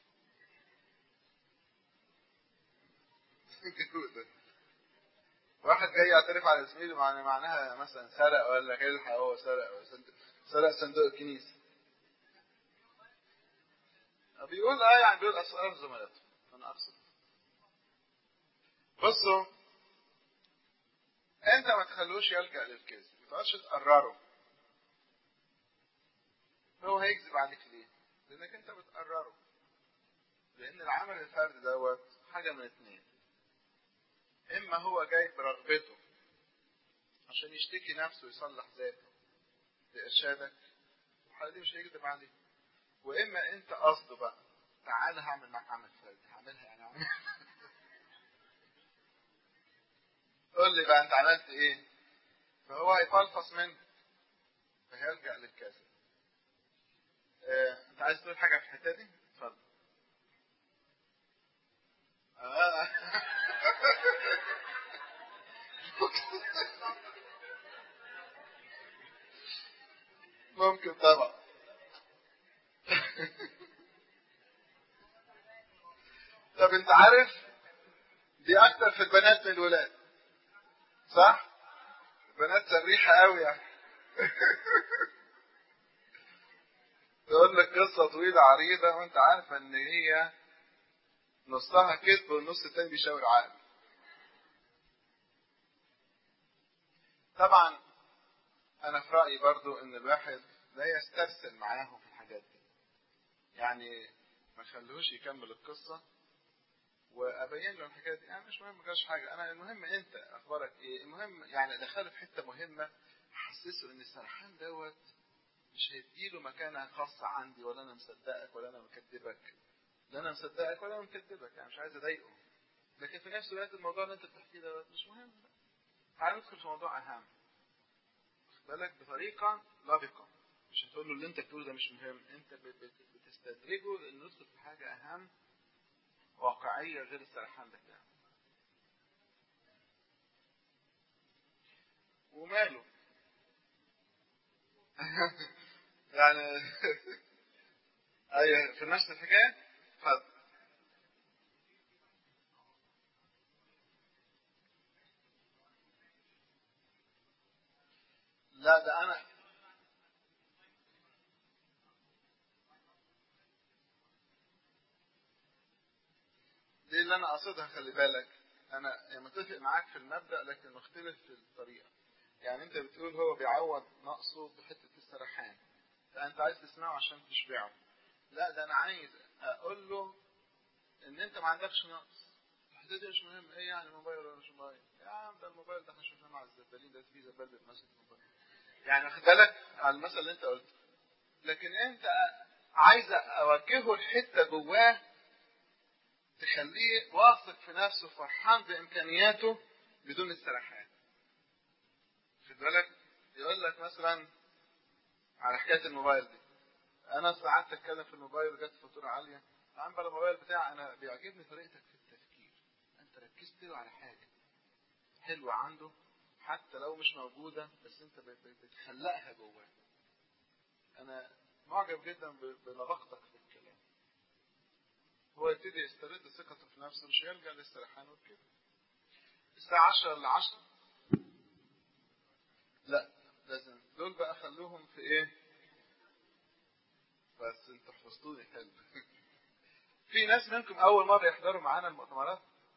واحد جاي يعترف على زميله معنى معناها مثلا سرق ولا كلح هو سرق ولا سرق صندوق الكنيسة بيقول اه يعني بيقول اسرار زملاته انا اقصد بصوا انت ما تخلوش يلجأ للكذب ما تقعدش تقرره هو هيكذب عليك ليه؟ لانك انت بتقرره لان العمل الفردي دوت حاجه من اتنين اما هو جاي برغبته عشان يشتكي نفسه ويصلح ذاته بارشادك الحاله دي مش هيكذب عليك واما انت قصده بقى تعالى هعمل معاك عمل فردي هعملها يعني عمل قول لي بقى انت عملت ايه فهو هيفلفص منك فهيلجأ للكذب اه، انت عايز تقول حاجه في الحته دي اتفضل آه. ممكن طبعا طب انت عارف دي اكتر في البنات من الولاد صح البنات سريحه قوي يعني تقول لك قصه طويله عريضه وانت عارفه ان هي نصها كذب والنص التاني بيشاور عقل طبعا انا في رايي برضو ان الواحد لا يسترسل معاهم في الحاجات دي يعني ما خلوش يكمل القصه وابين له الحكايه دي يعني مش مهم ما حاجه انا المهم انت اخبارك ايه المهم يعني ادخله في حته مهمه احسسه ان السرحان دوت مش هيديله مكانه خاصه عندي ولا انا مصدقك ولا انا مكذبك لا انا مصدقك ولا انا مكذبك يعني مش عايز اضايقه لكن في نفس الوقت الموضوع اللي انت بتحكيه دوت مش مهم تعال ندخل في موضوع اهم واخد بالك بطريقه لبقه مش هتقول له اللي انت بتقوله ده مش مهم انت بتستدرجه لانه يدخل في حاجه اهم واقعيه غير السرحان بتاعه وماله يعني ايوه في نفس الحكايه اتفضل لا ده انا دي اللي انا قصدها خلي بالك انا يعني متفق معاك في المبدا لكن مختلف في الطريقه يعني انت بتقول هو بيعوض نقصه بحته السرحان فانت عايز تسمعه عشان تشبعه لا ده انا عايز اقول له ان انت ما عندكش نقص الحته دي مش مهم ايه يعني موبايل ولا مش موبايل يا عم ده الموبايل ده احنا شفناه مع الزبالين ده في زبال بيتمسك موبايل يعني واخد بالك على المثل اللي انت قلته لكن انت عايز اوجهه الحته جواه تخليه واثق في نفسه فرحان بامكانياته بدون السرحان خد بالك يقول لك مثلا على حكايه الموبايل دي انا قعدت اتكلم في الموبايل وجت فاتوره عاليه عم بقى الموبايل بتاعي انا بيعجبني طريقتك في التفكير انت ركزت له على حاجه حلوه عنده حتى لو مش موجوده بس انت بتخلقها جواه انا معجب جدا بلبقتك في الكلام هو يبتدي يسترد ثقته في نفسه مش هيرجع للسرحان وكده الساعة 10 ل 10 لا لازم دول بقى خلوهم في ايه بس انتوا حفظتوني حلو في ناس منكم اول مرة يحضروا معانا المؤتمرات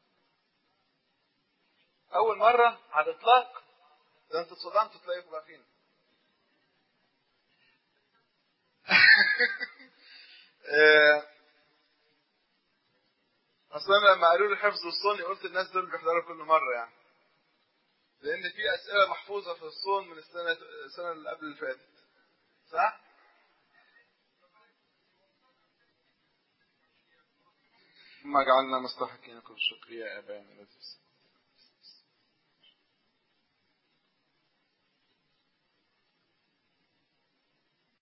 اول مرة على الاطلاق ده انتوا اتصدمتوا تلاقيكم بقى فينا اصلا لما قالوا لي حفظ الصون قلت الناس دول بيحضروا كل مره يعني لان في اسئله محفوظه في الصون من السنه السنه اللي قبل اللي فاتت صح ثم جعلنا مستحقين كل شكر يا ابانا الذي